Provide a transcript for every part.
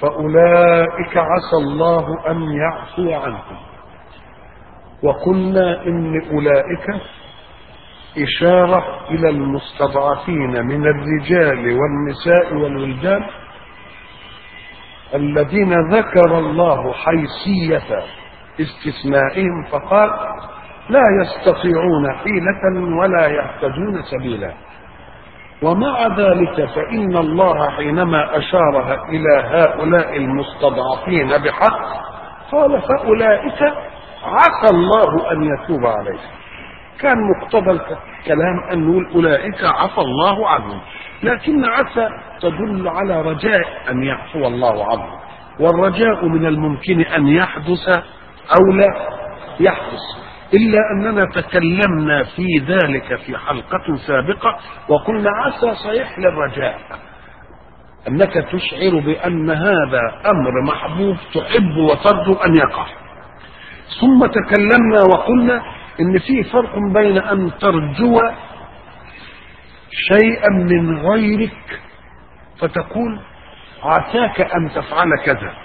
فأولئك عسى الله أن يعفو عنهم وقلنا إن أولئك إشارة إلى المستضعفين من الرجال والنساء والولدان الذين ذكر الله حيثية استثنائهم فقال لا يستطيعون حيلة ولا يهتدون سبيلا ومع ذلك فإن الله حينما أشار إلى هؤلاء المستضعفين بحق قال فأولئك عسى الله أن يتوب عليهم كان مقتضى الكلام أن نقول أولئك عفى الله عنهم لكن عسى تدل على رجاء أن يعفو الله عنهم والرجاء من الممكن أن يحدث أو لا يحدث إلا أننا تكلمنا في ذلك في حلقة سابقة وقلنا عسى صحيح للرجاء أنك تشعر بأن هذا أمر محبوب تحب وترجو أن يقع ثم تكلمنا وقلنا إن في فرق بين أن ترجو شيئا من غيرك فتقول عساك أن تفعل كذا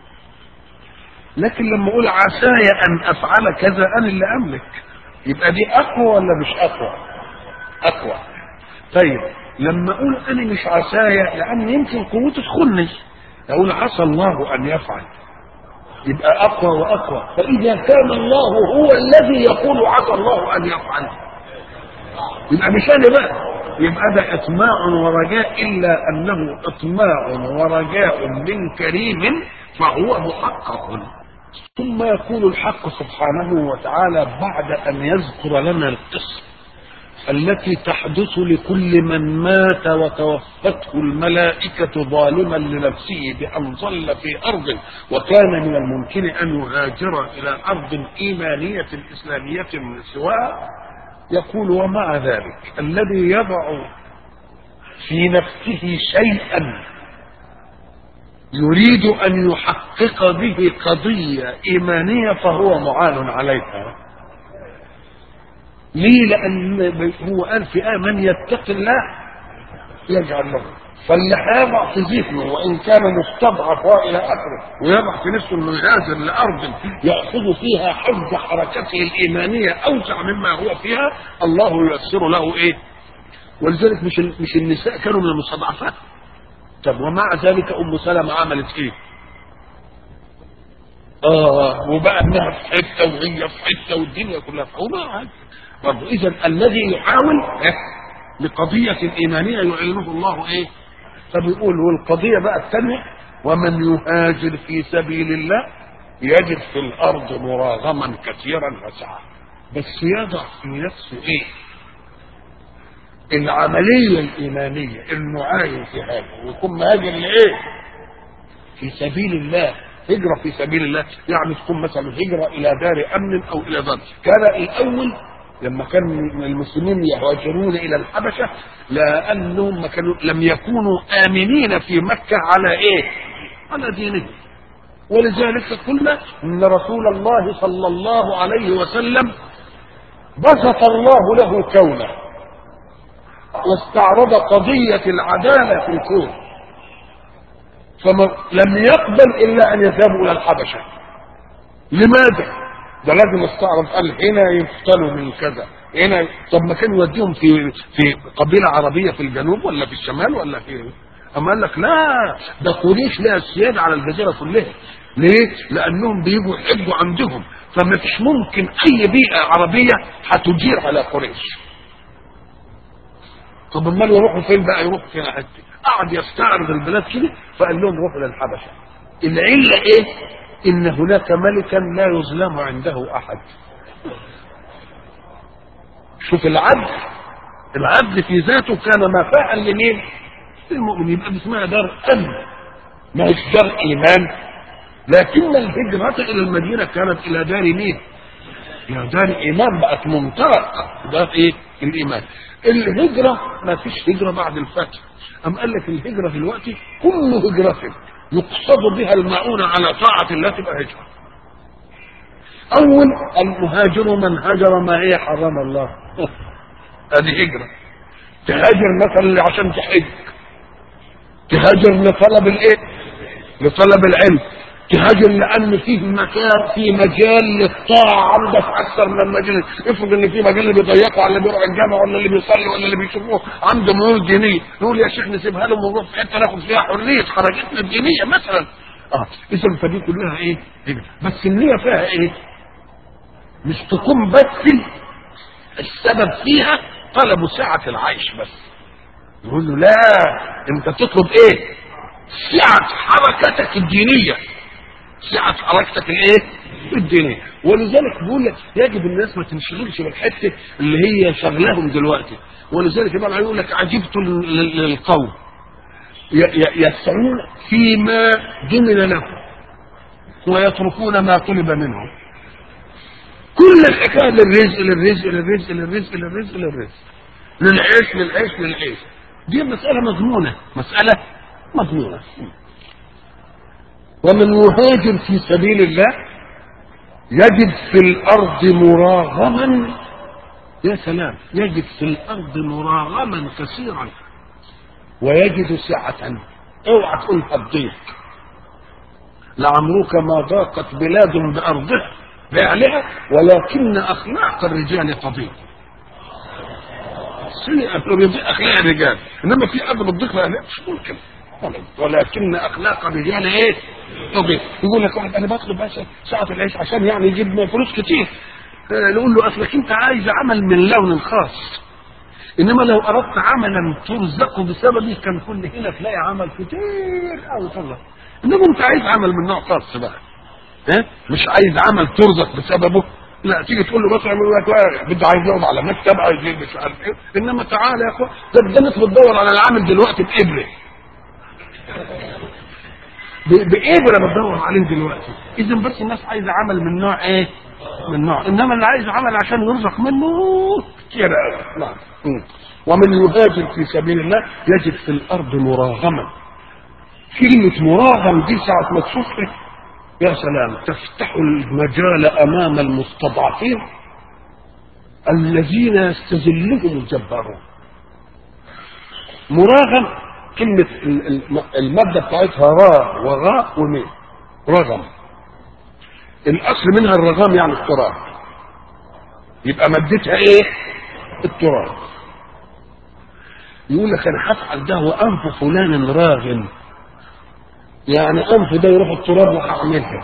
لكن لما اقول عساي ان افعل كذا انا اللي املك يبقى دي اقوى ولا مش اقوى اقوى طيب لما اقول انا مش عساي لان يمكن قوتي تخني اقول عسى الله ان يفعل يبقى اقوى واقوى فاذا كان الله هو الذي يقول عسى الله ان يفعل يبقى مش انا بقى يبقى ده اطماع ورجاء الا انه اطماع ورجاء من كريم فهو محقق ثم يقول الحق سبحانه وتعالى بعد ان يذكر لنا القصه التي تحدث لكل من مات وتوفته الملائكة ظالما لنفسه بأن ظل في أرض وكان من الممكن أن يهاجر إلى أرض إيمانية إسلامية من سواها يقول ومع ذلك الذي يضع في نفسه شيئا يريد أن يحقق به قضية إيمانية فهو معان عليها ليه لأن هو قال في آية من يتق الله يجعل له فاللي هيضع في ذهنه وإن كان مستضعف وإلى آخره ويضع في نفسه إنه يهاجر لأرض يأخذ فيها حج حركته الإيمانية أوسع مما هو فيها الله ييسر له إيه؟ ولذلك مش مش النساء كانوا من المستضعفات طب ومع ذلك ام سلمة عملت ايه اه وبقى انها في حته وهي في حته والدنيا كلها في حومه برضه اذا الذي يحاول إيه؟ لقضيه ايمانيه يعينه الله ايه فبيقول والقضيه بقى الثانيه ومن يهاجر في سبيل الله يجد في الارض مراغما كثيرا وسعه بس يضع في نفسه ايه العملية الإيمانية إنه عايز يهاجر ويكون مهاجر لإيه؟ في سبيل الله هجرة في سبيل الله يعني تكون مثلا هجرة إلى دار أمن أو إلى دار كان الأول لما كان المسلمين يهاجرون إلى الحبشة لأنهم ما كانوا لم يكونوا آمنين في مكة على إيه؟ على دينهم ولذلك قلنا ان رسول الله صلى الله عليه وسلم بسط الله له كونه واستعرض قضية العدالة في الكون فلم يقبل إلا أن يذهبوا إلى الحبشة لماذا؟ ده لازم استعرض قال هنا يقتلوا من كذا هنا طب ما كان يوديهم في في قبيلة عربية في الجنوب ولا في الشمال ولا في أما قال لك لا ده قريش لها السيادة على الجزيرة كلها ليه؟ لأنهم بيجوا يحجوا عندهم فما فيش ممكن أي بيئة عربية هتجير على قريش طب امال يروحوا فين بقى يروحوا فين حته قعد يستعرض البلاد كده فقال لهم روحوا للحبشه العله ايه ان هناك ملكا لا يظلم عنده احد شوف العدل العدل في ذاته كان مفاعا لمين للمؤمن يبقى دي اسمها دار امن ما هيش دار ايمان لكن الهجرة إلى المدينة كانت إلى دار مين؟ إلى دار إيمان بقت منطلق دار إيه؟ الإيمان. الهجرة ما فيش هجرة بعد الفتح. أم قال لك الهجرة دلوقتي كل هجرة يقصد بها المعونة على طاعة الله تبقى هجرة. أول المهاجر من هجر ما هي حرم الله. هذه هجرة. تهاجر مثلا عشان تحج. تهاجر لطلب الايه؟ لطلب العلم تهاجر لان فيه مكان في مجال للطاعه عندك اكثر من مجال افرض ان في مجال اللي بيضيقوا على اللي بيروح الجامع ولا اللي بيصلي ولا اللي بيشوفوه عنده ميول دينيه نقول يا شيخ نسيبها لهم ونروح في حته ناخد فيها حريه حركتنا الدينيه مثلا اه اذا فدي كلها ايه؟ إيه؟ بس النيه فيها ايه؟ مش تكون بس السبب فيها طلب سعه العيش بس يقول له لا انت تطلب ايه؟ سعة حركتك الدينية سعة حركتك الايه؟ الدينية ولذلك بيقول لك يجب الناس ما تنشغلش بالحتة اللي هي شغلهم دلوقتي ولذلك الإمام يقول لك عجبت لل- للقوم ي- ي- يسعون فيما ضمن لهم ويتركون ما طلب منهم كل الحكايه للرزق للرزق للرزق للرزق للرزق للرزق للعيش للعيش للعيش دي مسألة مضمونة مسألة مضمونة ومن يهاجر في سبيل الله يجد في الأرض مراغما يا سلام يجد في الأرض مراغما كثيرا ويجد سعة اوعى تقول هتضيق لعمرك ما ضاقت بلاد بأرضها بأهلها ولكن أخلاق الرجال تضيق سيئة بيضيق أخلاق الرجال إنما في أرض بتضيق لأهلها مش ممكن ولكن أخلاق الرجال إيه؟ تضيق يقول لك واحد أنا بطلب بس ساعة العيش عشان يعني يجيب فلوس كتير آه، نقول له أصلك أنت عايز عمل من لون خاص انما لو اردت عملا ترزق بسببه كان كل هنا تلاقي عمل كتير قوي طلع انما انت عايز عمل من نوع خاص بقى ها مش عايز عمل ترزق بسببه لا تيجي تقول له بس اعمل لك لا، بده عايز يقعد على مكتب عايز يجيب مش عارف ايه انما تعالى يا اخوان ده الناس بتدور على العامل دلوقتي بابره ب- بابره بتدور عليه دلوقتي اذا بس الناس عايزه عمل من نوع ايه؟ من نوع انما اللي عايز عمل عشان يرزق منه كتير قوي نعم مم. ومن يهاجر في سبيل الله يجد في الارض مراغما كلمة مراغم دي ساعة ما تشوفها يا سلام تفتح المجال أمام المستضعفين الذين يستذلهم الجبارون مراغم كلمة ال- ال- المادة بتاعتها راء وغاء وميم رغم الأصل منها الرغام يعني التراب يبقى مادتها إيه؟ التراب يقول لك أنا هفعل ده وأنف فلان راغم يعني أنف ده يروح التراب وهعملها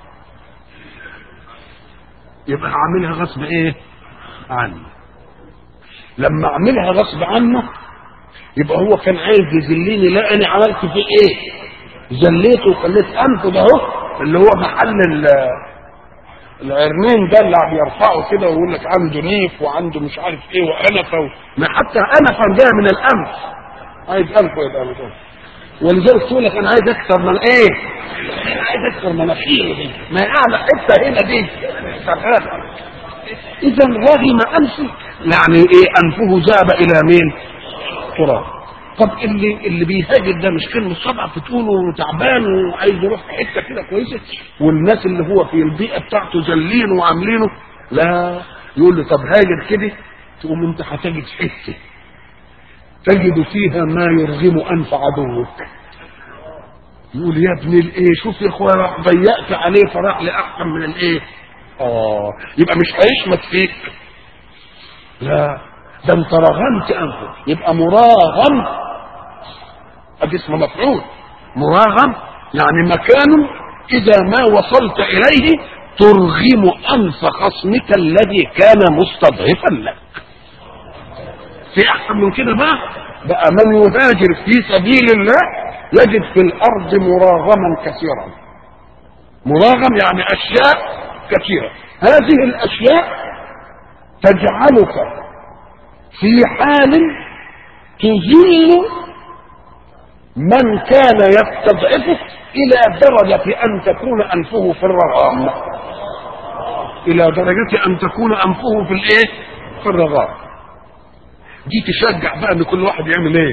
يبقى هعملها غصب إيه؟ عنه لما أعملها غصب عنه يبقى هو كان عايز يذلني لا انا عملت فيه ايه ذليته وخليت انفه ده اهو اللي هو محل ال- العرنين ده اللي عم يرفعه كده ويقول لك عنده ريف وعنده مش عارف ايه وانفه و... ما حتى انفه جايه من الانف عايز انفه يبقى مش عارف. ولذلك تقول لك انا عايز اكثر من ايه؟ عايز اكثر مناخيره دي ما هي اعلى حته هنا دي شغاله اذا رغم انفه يعني ايه انفه ذهب الى مين؟ تراب طب اللي اللي بيهاجر ده مش كان مستضعف تقوله تعبان وعايز يروح في حته كده كويسه والناس اللي هو في البيئه بتاعته ذلينه وعاملينه لا يقول له طب هاجر كده تقوم انت هتجد حته تجد فيها ما يرغم انف عدوك يقول يا ابن الايه شوف يا اخويا راح ضيقت عليه فراح لاحسن من الايه اه يبقى مش هيشمت فيك لا ده انت رغمت انفه يبقى مراغم ادي اسمه مفعول مراغم يعني مكان اذا ما وصلت اليه ترغم انف خصمك الذي كان مستضعفا لك في احسن من كده بقى بقى من يهاجر في سبيل الله يجد في الارض مراغما كثيرا مراغم يعني اشياء كثيره هذه الاشياء تجعلك في حال تذل من كان يستضعفك الى درجة ان تكون انفه في الرغام الى درجة ان تكون انفه في الايه في الرغام دي تشجع بقى ان كل واحد يعمل ايه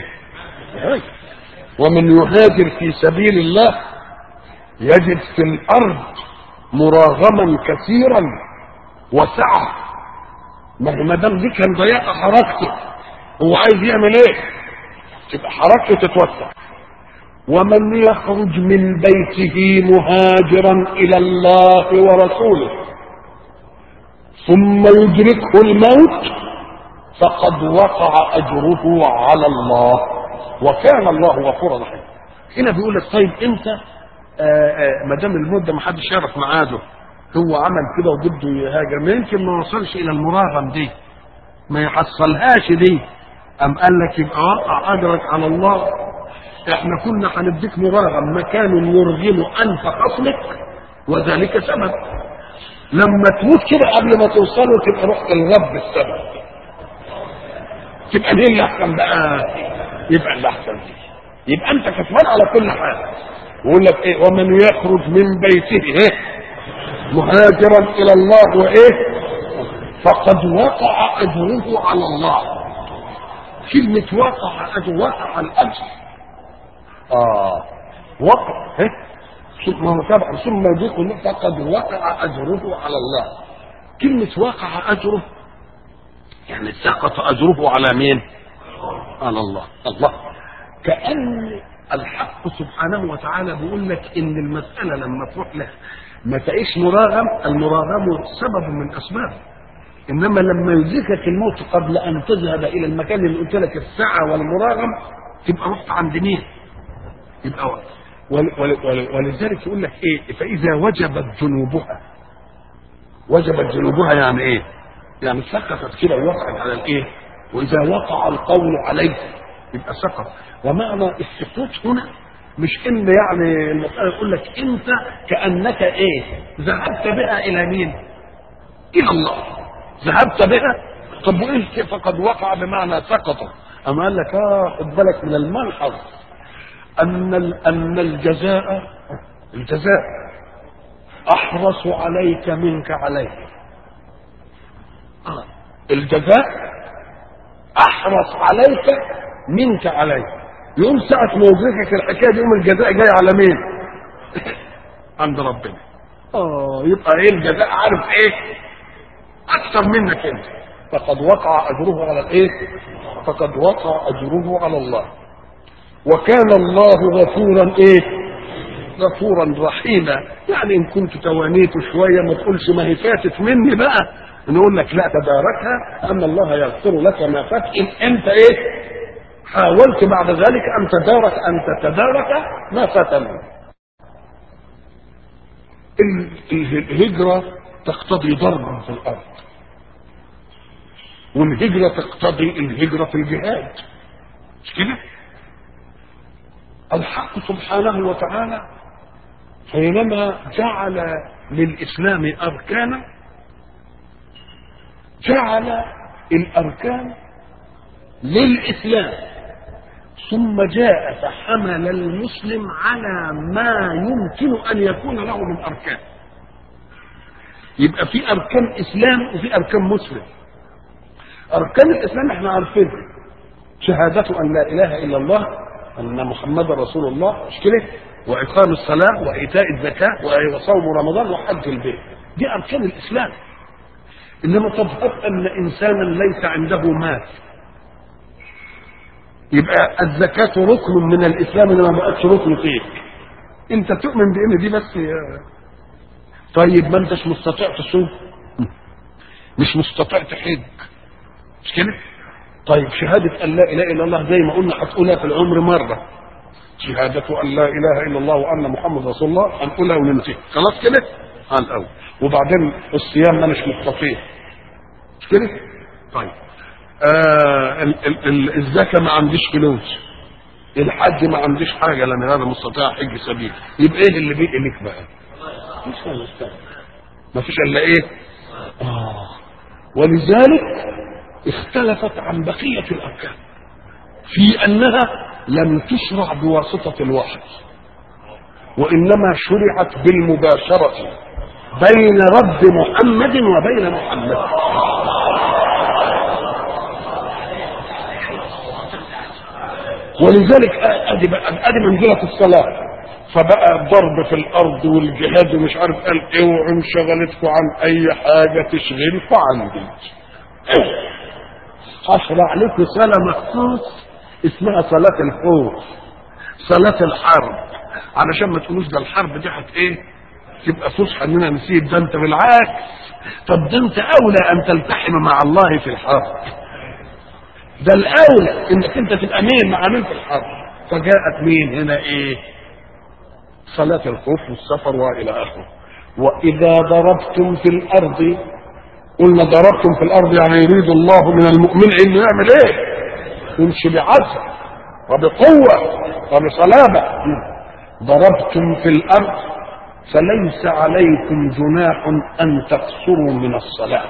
ومن يهاجر في سبيل الله يجد في الارض مراغما كثيرا وسعه ما هو ما دام دي كان ضيق حركته هو عايز يعمل ايه؟ تبقى حركته تتوسع ومن يخرج من بيته مهاجرا الى الله ورسوله ثم يدركه الموت فقد وقع اجره على الله وكان الله غفورا رحيما هنا بيقول لك طيب انت ما دام الموت ده ما حدش يعرف ميعاده هو عمل كده وبده يهاجر ما يمكن ما وصلش الى المراغم دي ما يحصلهاش دي ام قال لك يبقى وقع اجرك على الله احنا كنا هنديك مراغم مكان يرغم انف خصمك وذلك سبب لما تموت كده قبل ما توصله تبقى رحت للرب السبب تبقى دي اللي احسن بقى يبقى اللي احسن دي يبقى انت كسبان على كل حال يقول لك ايه ومن يخرج من بيته ايه مهاجرا الى الله وايه فقد وقع اجره على الله كلمة وقع اجر وقع الاجر اه وقع ايه ثم هو تبع ثم يدركه فقد وقع اجره على الله كلمة وقع اجره يعني سقط اجره على مين؟ على الله الله كأن الحق سبحانه وتعالى بيقول لك ان المسألة لما تروح لك ما تعيش مراغم المراغم سبب من اسباب انما لما يدركك الموت قبل ان تذهب الى المكان اللي قلت لك الساعة والمراغم تبقى رحت عند مين؟ يبقى ول ول ول ولذلك يقول لك ايه فاذا وجبت ذنوبها وجبت ذنوبها يعني ايه؟ يعني سقطت كده ووقعت على الايه؟ واذا وقع القول عليه يبقى سقط ومعنى السقوط هنا مش ان يعني المسألة يقول لك انت كأنك ايه ذهبت بها الى مين الى الله ذهبت بها طب وايه فقد وقع بمعنى سقط اما قال لك اه خد بالك من الملحظ ان ان الجزاء الجزاء احرص عليك منك عليك آه. الجزاء احرص عليك منك عليك يوم ساعة ما يدركك الحكاية دي يوم الجزاء جاي على مين؟ عند ربنا. اه يبقى ايه الجزاء عارف ايه؟ أكثر منك أنت. فقد وقع أجره على الايه؟ فقد وقع أجره على الله. وكان الله غفورا ايه؟ غفورا رحيما، يعني إن كنت توانيت شوية ما تقولش ما هي فاتت مني بقى. نقول لك لا تداركها أن الله يغفر لك ما فات إن أنت إيه؟ حاولت بعد ذلك ان تدارك ان تتدارك ما فات منك الهجرة تقتضي ضربا في الأرض والهجرة تقتضي الهجرة في الجهاد مش كده؟ الحق سبحانه وتعالى حينما جعل للإسلام أركانا جعل الأركان للإسلام ثم جاء فحمل المسلم على ما يمكن ان يكون له من اركان يبقى في اركان اسلام وفي اركان مسلم اركان الاسلام احنا عارفينها شهادة ان لا اله الا الله ان محمد رسول الله مش كده واقام الصلاة وايتاء الزكاة وصوم رمضان وحج البيت دي اركان الاسلام انما تظهر ان انسانا ليس عنده مال يبقى الزكاة ركن من الإسلام إنما ما بقتش ركن فيك. أنت تؤمن بإن دي بس طيب ما أنتش مستطيع تصوم مش مستطيع تحج مش كده؟ طيب شهادة أن لا إله إلا الله زي ما قلنا هتقولها في العمر مرة شهادة أن لا إله إلا الله وأن محمد رسول الله هنقولها وننتهي خلاص كده؟ على الأول وبعدين الصيام ما مش مستطيع مش كده؟ طيب آه ال- ال- ال- الزكاة ما عنديش فلوس الحج ما عنديش حاجة لأن هذا مستطيع حج سبيل يبقى إيه اللي بيجي لك بقى؟ مش ما فيش إلا إيه؟ آه ولذلك اختلفت عن بقية الأركان في أنها لم تشرع بواسطة الوحي وإنما شرعت بالمباشرة بين رب محمد وبين محمد ولذلك ادي ادي منزله الصلاه فبقى الضرب في الارض والجهاد ومش عارف قال اوعوا انشغلتكم عن اي حاجه تشغلكم عندي هشرع لكم صلاه مخصوص اسمها صلاه الخوف صلاة الحرب علشان ما تقولوش ده الحرب دي هت ايه تبقى فسحه اننا نسيب ده انت بالعكس طب ده انت اولى ان تلتحم مع الله في الحرب ده الاولى انك انت تبقى مين مع مين في الحرب فجاءت مين هنا ايه صلاة الخوف والسفر والى اخره واذا ضربتم في الارض قلنا ضربتم في الارض يعني يريد الله من المؤمن انه يعمل ايه يمشي بعزم وبقوة وبصلابة ضربتم في الارض فليس عليكم جناح ان تقصروا من الصلاه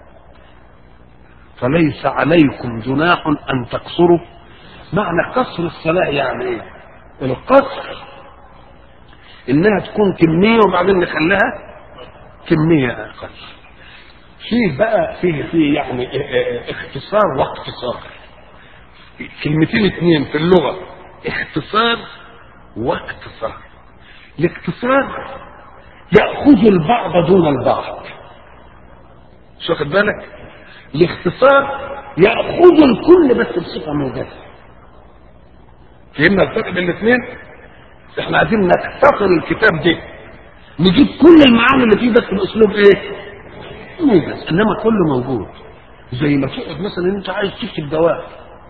فليس عليكم جناح ان تقصروا معنى قصر الصلاه يعني ايه القصر انها تكون كميه وبعدين نخليها كميه اقل فيه بقى فيه فيه يعني اختصار واقتصار كلمتين اتنين في اللغه اختصار واقتصار الاقتصار ياخذ البعض دون البعض مش واخد بالك الاختصار ياخذ الكل بس بصفه موجزه فهمنا الفرق بين الاثنين احنا عايزين نختصر الكتاب ده نجيب كل المعاني اللي فيه بس باسلوب ايه موجز انما كله موجود زي ما تقعد مثلا انت عايز تكتب دواء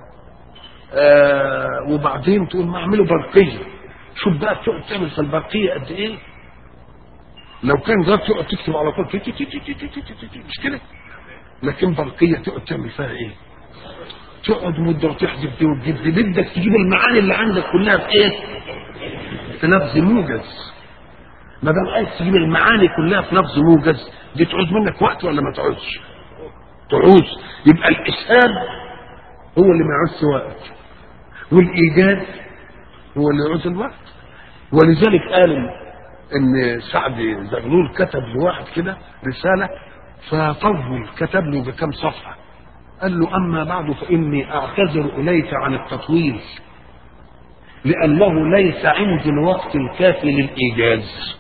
آه وبعدين تقول ما اعمله برقيه شوف بقى تقعد تعمل في البرقيه قد ايه لو كان ده تقعد تكتب على طول مش كده لكن برقيه تقعد تعمل فيها ايه تقعد مده وتحذف دي وتجيب دي بدك تجيب المعاني اللي عندك كلها في ايه في لفظ موجز ما دام عايز تجيب المعاني كلها في لفظ موجز دي تعوز منك وقت ولا ما تعوزش تعوز يبقى الاسهال هو اللي ما يعوزش وقت والايجاد هو اللي يعوز الوقت ولذلك قال ان سعد زغلول كتب لواحد كده رساله فطول كتب له بكم صفحه قال له اما بعد فاني اعتذر اليك عن التطويل لانه ليس عندي الوقت الكافي للايجاز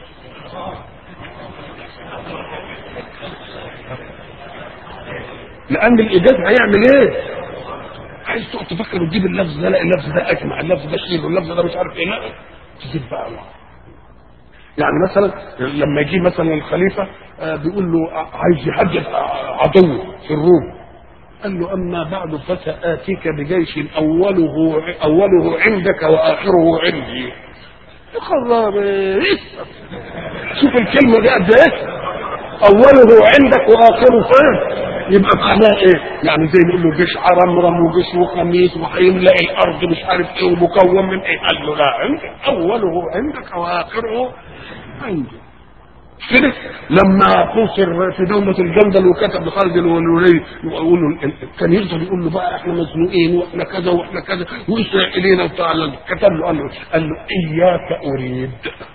لان الايجاز هيعمل ايه عايز تقعد تفكر وتجيب اللفظ ده لا اللفظ ده اجمع اللفظ ده شيل واللفظ ده مش عارف ايه لا تجيب بقى الله يعني مثلا لما يجي مثلا الخليفه بيقول له عايز يحدد عدو في الروم قال له اما بعد فساتيك بجيش اوله اوله عندك واخره عندي يا خرابي شوف الكلمه دي قد ايه اوله عندك واخره فين يبقى معناه ايه؟ يعني زي نقول له جيش عرمرم وجيش وخميس وهيملا الارض مش عارف ايه ومكون من ايه؟ قال له لا عندك اوله عندك واخره عندي كده لما خسر في دولة الجندل وكتب لخالد الولي يقول له كان يفضل يقول له بقى احنا مزنوقين واحنا كذا واحنا كذا واسرائيليين وبتاع كتب له قال له قال له اياك اريد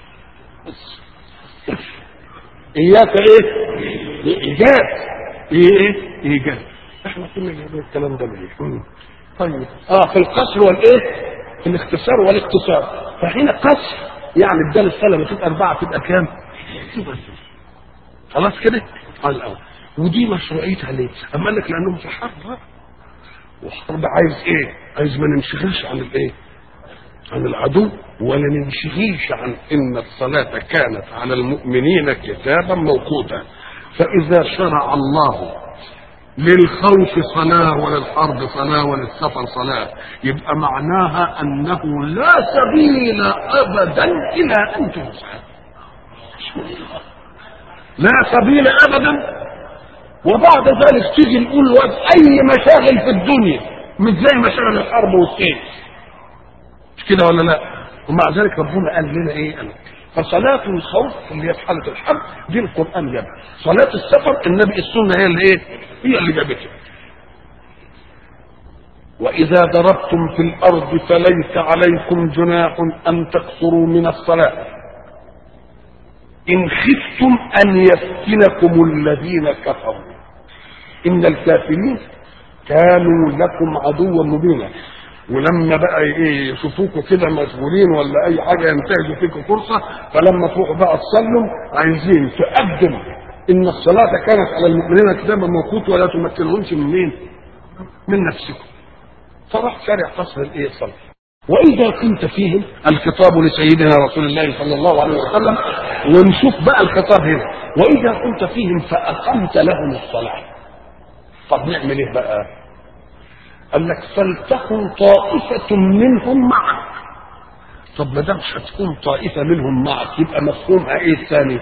اياك ايه؟ ايجاد ايه ايجاد احنا كنا جايبين الكلام ده ليه؟ طيب اه في القصر والايه؟ في الاختصار والاقتصار فحين قصر يعني بدال السلمه تبقى اربعه تبقى كام؟ خلاص كده على الاول ودي مشروعيتها ليه؟ اما قال لك لانهم في حرب وحرب عايز ايه؟ عايز ما ننشغلش عن الايه؟ عن العدو ولا ننشغلش عن ان الصلاه كانت على المؤمنين كتابا موقوتا فاذا شرع الله للخوف صلاة وللحرب صلاة وللسفر صلاة يبقى معناها أنه لا سبيل أبدا إلى أن تنسى لا سبيل ابدا وبعد ذلك تيجي نقول اي مشاغل في الدنيا مش زي مشاغل الحرب والسيف مش كده ولا لا ومع ذلك ربنا قال لنا ايه قال فصلاة الخوف اللي هي في حالة الحرب دي القرآن جابها صلاة السفر النبي السنة هي اللي ايه هي اللي جابتها وإذا ضربتم في الأرض فليس عليكم جناح أن تقصروا من الصلاة إن خفتم أن يفتنكم الذين كفروا إن الكافرين كانوا لكم عدوا مبينا ولما بقى ايه يشوفوكوا كده مشغولين ولا اي حاجه ينتهزوا فيكم فرصه فلما تروحوا بقى تصلوا عايزين تقدم ان الصلاه كانت على المؤمنين كتابا موقوت ولا تمكنهمش من مين؟ من نفسكم فراح شارع قصر الايه الصلاه وإذا كنت فيهم الخطاب لسيدنا رسول الله صلى الله عليه وسلم ونشوف بقى الخطاب هنا وإذا كنت فيهم فأقمت لهم الصلاة طب نعمل إيه بقى؟ قال لك فلتكن طائفة منهم معك طب ما دام هتكون طائفة منهم معك يبقى مفهومها إيه الثاني؟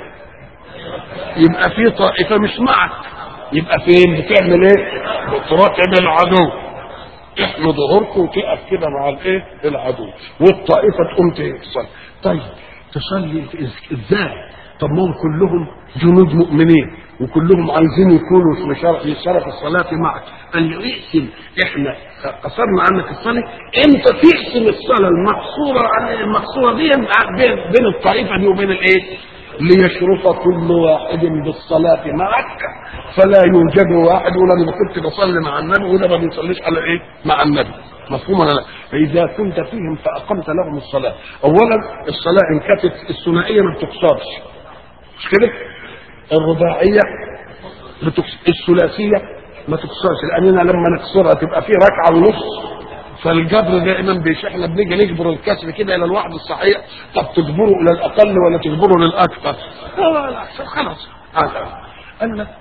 يبقى في طائفة مش معك يبقى فين بتعمل ايه بتراقب العدو احمي ظهوركم وتقف كده مع الايه العدو والطائفة تقوم تصلي طيب تصلي ازاي طب ما هم كلهم جنود مؤمنين وكلهم عايزين يكونوا في مشارف في شرف الصلاة معك قال له اقسم احنا قصرنا عنك الصلاة انت تقسم الصلاة المقصورة عن المقصورة دي بين بين الطائفة دي وبين الايه ليشرف كل واحد بالصلاة معك فلا يوجد واحد يقول انا كنت بصلي مع النبي وده ما بيصليش على ايه؟ مع النبي مفهوم ولا لا؟ فاذا كنت فيهم فاقمت لهم الصلاه، اولا الصلاه ان كانت الثنائيه ما بتقصرش مش كده؟ الرباعيه بتقصر الثلاثيه ما تقصرش لاننا لما نكسرها تبقى في ركعه ونص فالجبر دائما بيش احنا بنيجي نجبر الكسر كده الى الواحد الصحيح طب تجبره الى الاقل ولا تجبره للاكثر؟ لا لا خلاص هذا قال لك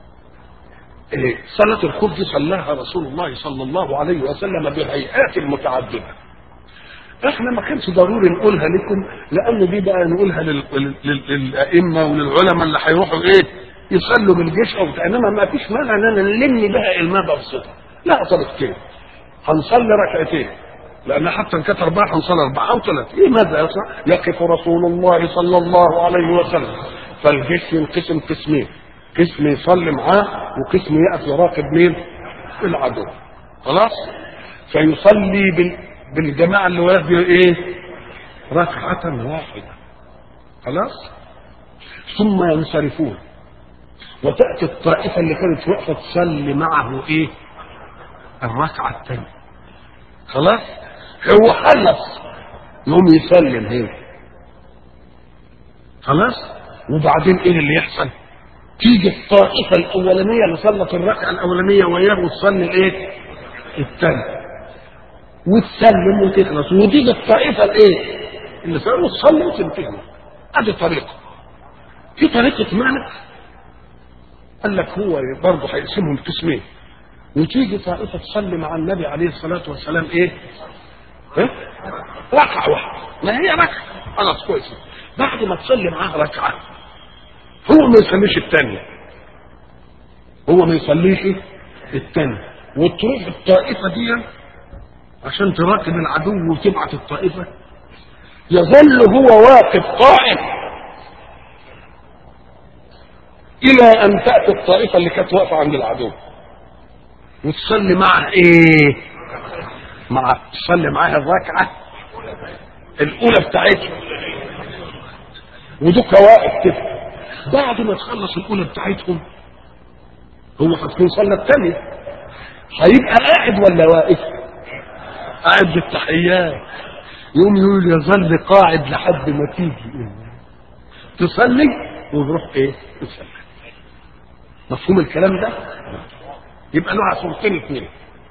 إيه صلاة الخبز صلاها رسول الله صلى الله عليه وسلم بهيئات متعددة. احنا ما كانش ضروري نقولها لكم لان دي بقى نقولها لل... لل... للائمه وللعلماء اللي هيروحوا ايه يصلوا بالجيش او انما ما فيش مانع ان انا نلم بها الماء بسيطه. لا طريقتين. هنصلي ركعتين لان حتى ان كانت اربعه هنصلي اربعه او ثلاثه ايه ماذا يصنع؟ يقف رسول الله صلى الله عليه وسلم فالجيش ينقسم قسمين قسم يصلي معاه وقسم يقف يراقب مين؟ العدو خلاص؟ فيصلي بال... بالجماعه اللي وراه ايه؟ ركعة واحدة خلاص؟ ثم ينصرفون وتأتي الطائفة اللي كانت واقفة تصلي معه ايه؟ الركعة الثانية خلاص هو خلص يقوم يسلم هنا خلاص وبعدين ايه اللي يحصل تيجي الطائفة الأولانية اللي صلت الركعة الأولانية وياه وتصلي الايه الثانية وتسلم وتخلص وتيجي الطائفة الايه اللي صلوا تصلي وتنتهي ادي طريقة في طريقة معنى قال لك هو برضه هيقسمهم قسمين وتيجي طائفة تصلي مع النبي عليه الصلاة والسلام ايه؟ ها؟ ركعة واحدة ما هي ركعة خلاص كويس بعد ما تصلي معاه ركعة هو ما يصليش الثانية هو ما يصليش الثانية وتروح الطائفة دي عشان تراقب العدو وتبعت الطائفة يظل هو واقف قائم إلى أن تأتي الطائفة اللي كانت واقفة عند العدو وتصلي معها ايه مع تصلي معاها الركعه الاولى بتاعتها ودوك واقف كده بعد ما تخلص الاولى بتاعتهم هو هتكون صلى الثانيه هيبقى قاعد ولا واقف قاعد بالتحيات يقوم يقول يظل قاعد لحد ما تيجي تصلي ويروح ايه يصلي مفهوم الكلام ده يبقى له صورتين اثنين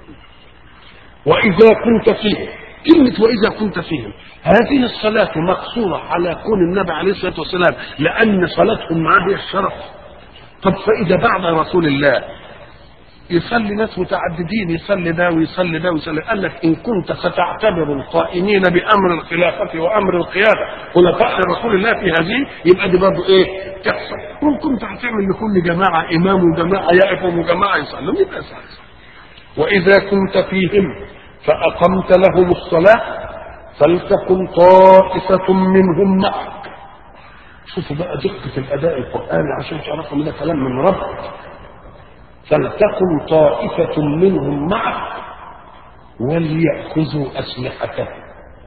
واذا كنت فيهم كلمة وإذا كنت فيهم هذه الصلاة مقصورة على كون النبي عليه الصلاة والسلام لأن صلاتهم معاه هي الشرف طب فإذا بعد رسول الله يصلي ناس متعددين يصلي ده ويصلي ده ويصلي قال لك إن كنت ستعتبر القائمين بأمر الخلافة وأمر القيادة خلفاء رسول الله في هذه يبقى دي برضه إيه تحصل وإن كنت هتعمل لكل جماعة إمام وجماعة يقفوا وجماعة يصلوا يبقى سهل وإذا كنت فيهم فأقمت لهم الصلاة فلتكن طائفة منهم معك شوفوا بقى دقة الأداء القرآني عشان تعرفوا ان ده كلام من رب فلتكن طائفة منهم معك وليأخذوا أسلحتهم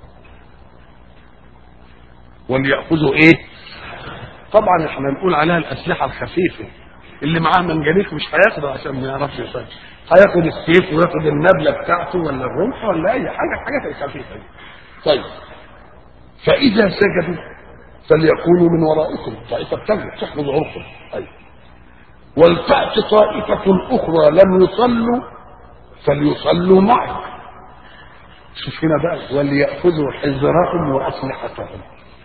وليأخذوا إيه؟ طبعا احنا نقول عليها الأسلحة الخفيفة اللي معاه منجنيق مش هياخده عشان ما يعرفش يصلي هياخد السيف وياخد النبله بتاعته ولا الرمح ولا اي حاجه الحاجات الخفيفه دي. طيب فاذا سجدوا فليكونوا من ورائكم طائفه تانية تحفظ عرفهم طيب ولتأت طائفة أخرى لم يصلوا فليصلوا معك شوف هنا بقى وليأخذوا حذرهم وأسلحتهم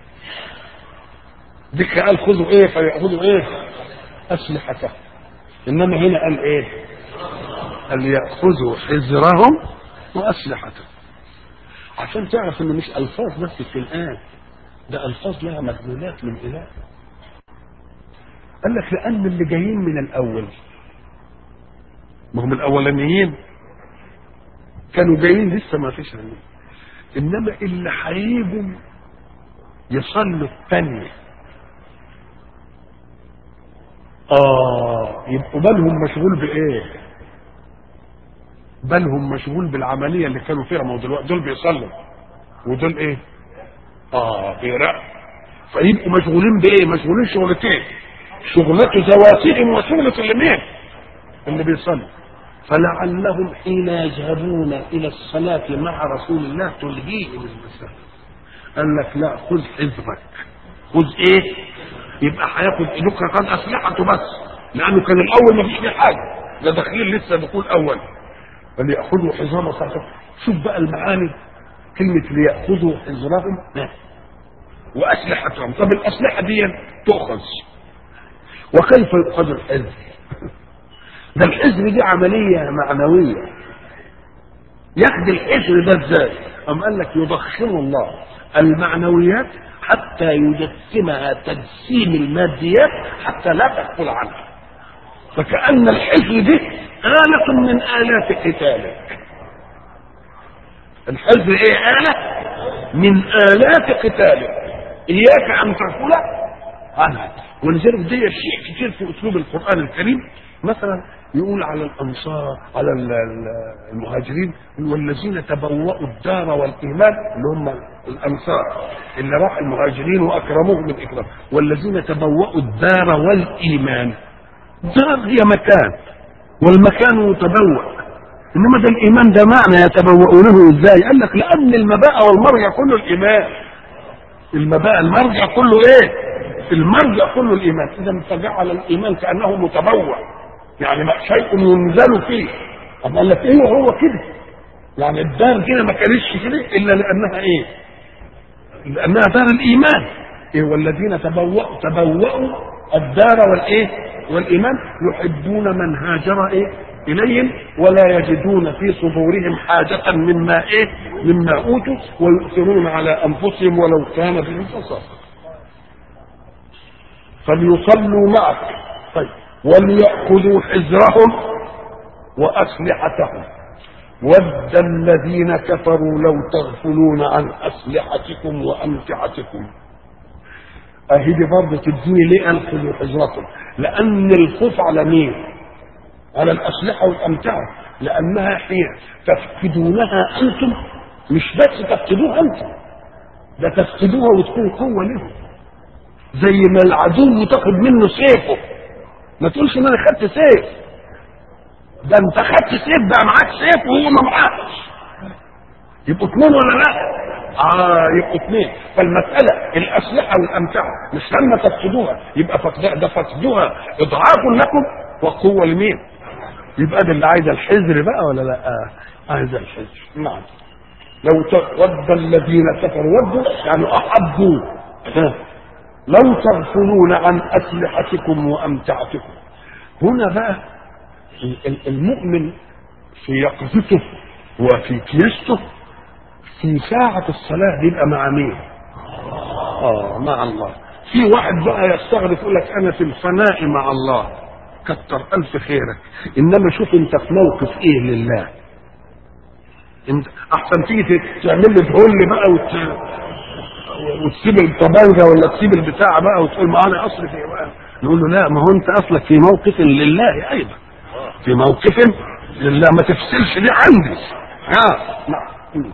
ديك قال خذوا ايه فيأخذوا ايه أسلحتهم إنما هنا قال ايه قال يأخذوا حذرهم وأسلحتهم عشان تعرف ان مش ألفاظ بس في الآن ده ألفاظ لها مدلولات من إله قال لك لأن اللي جايين من الأول ما هم الأولانيين كانوا جايين لسه ما فيش عنهم إنما اللي هيجوا يصلوا الثانية آه يبقوا بالهم مشغول بإيه؟ بالهم مشغول بالعملية اللي كانوا فيها ما هو دلوقتي دول بيصلوا ودول إيه؟ آه بيرقوا فيبقوا مشغولين بإيه؟ مشغولين شغلتين شغلته ذواتهم وشغلة اللي مين؟ اللي بيصلي فلعلهم حين يذهبون إلى الصلاة مع رسول الله تلهيهم المسافة قال لك لا خذ حذرك خذ ايه يبقى هياخد ايدك كان اسلحته بس لانه كان الاول ما فيش فيه حاجه ده داخلين لسه دخول اول فليأخذوا حذرهم صحتهم شوف بقى المعاني كلمة ليأخذوا حذرهم وأسلحتهم طب الأسلحة دي تؤخذ وكيف يؤخذ الحذر ده الحذر دي عملية معنوية ياخد الحذر ده ازاي أم قال لك يضخم الله المعنويات حتى يجسمها تجسيم الماديات حتى لا تغفل عنها فكأن الحزن دي آلة من آلات قتالك الحزن ايه آلة من آلات قتالك إياك أن تغفل عنها ولذلك دي شيء كتير في أسلوب القرآن الكريم مثلا يقول على الأنصار على المهاجرين والذين تبوأوا الدار والإيمان اللي هم الأنصار اللي راح المهاجرين وأكرموهم بالإكرام والذين تبوأوا الدار والإيمان دار هي مكان والمكان متبوأ إنما ده الإيمان ده معنى يتبوؤونه إزاي قال لك لأن المباء والمرجع كله الإيمان المباء المرجع كله إيه المرجع كله الإيمان إذا فجعل الإيمان كأنه متبوأ يعني ما شيء ينزل فيه أما قال لك ايه هو كده يعني الدار كده ما كانتش كده الا لانها ايه لانها دار الايمان إيه والذين تبوأوا تبوأوا الدار والايه والايمان يحبون من هاجر ايه اليهم ولا يجدون في صدورهم حاجة مما ايه مما اوتوا ويؤثرون على انفسهم ولو كان بهم خصاصة فليصلوا معك طيب وليأخذوا حذرهم وأسلحتهم ود الذين كفروا لو تغفلون عن أسلحتكم وأمتعتكم أهي دي برضه تديني ليه أنخذوا حذركم لأن الخوف على مين؟ على الأسلحة والأمتعة لأنها حين تفقدونها أنتم مش بس تفقدوها أنتم ده تفقدوها وتكون قوة لهم زي ما العدو تاخد منه سيفه ما تقولش ان انا خدت سيف ده انت خدت سيف بقى معاك سيف وهو ما معاكش يبقوا اثنين ولا لا؟ اه يبقوا اثنين فالمسألة الأسلحة والأمتعة مش لما تفقدوها يبقى فقدها ده فقدوها إضعاف لكم وقوة لمين؟ يبقى ده اللي عايز الحذر بقى ولا لا؟ آه عايز الحذر نعم لو ود الذين كفروا ودوا يعني أحبوا لو تغفلون عن أسلحتكم وأمتعتكم هنا بقى المؤمن في يقظته وفي كيسته في ساعة الصلاة بيبقى مع مين؟ آه مع الله في واحد بقى يستغرب يقول لك أنا في الفناء مع الله كتر ألف خيرك إنما شوف أنت في موقف إيه لله انت احسن تيجي تعمل لي تهل بقى وت... وتسيب الطبنجه ولا تسيب البتاع بقى وتقول ما انا اصلي في بقى نقول له لا ما هو انت اصلك في موقف لله ايضا في موقف لله ما تفصلش دي عندي اه نعم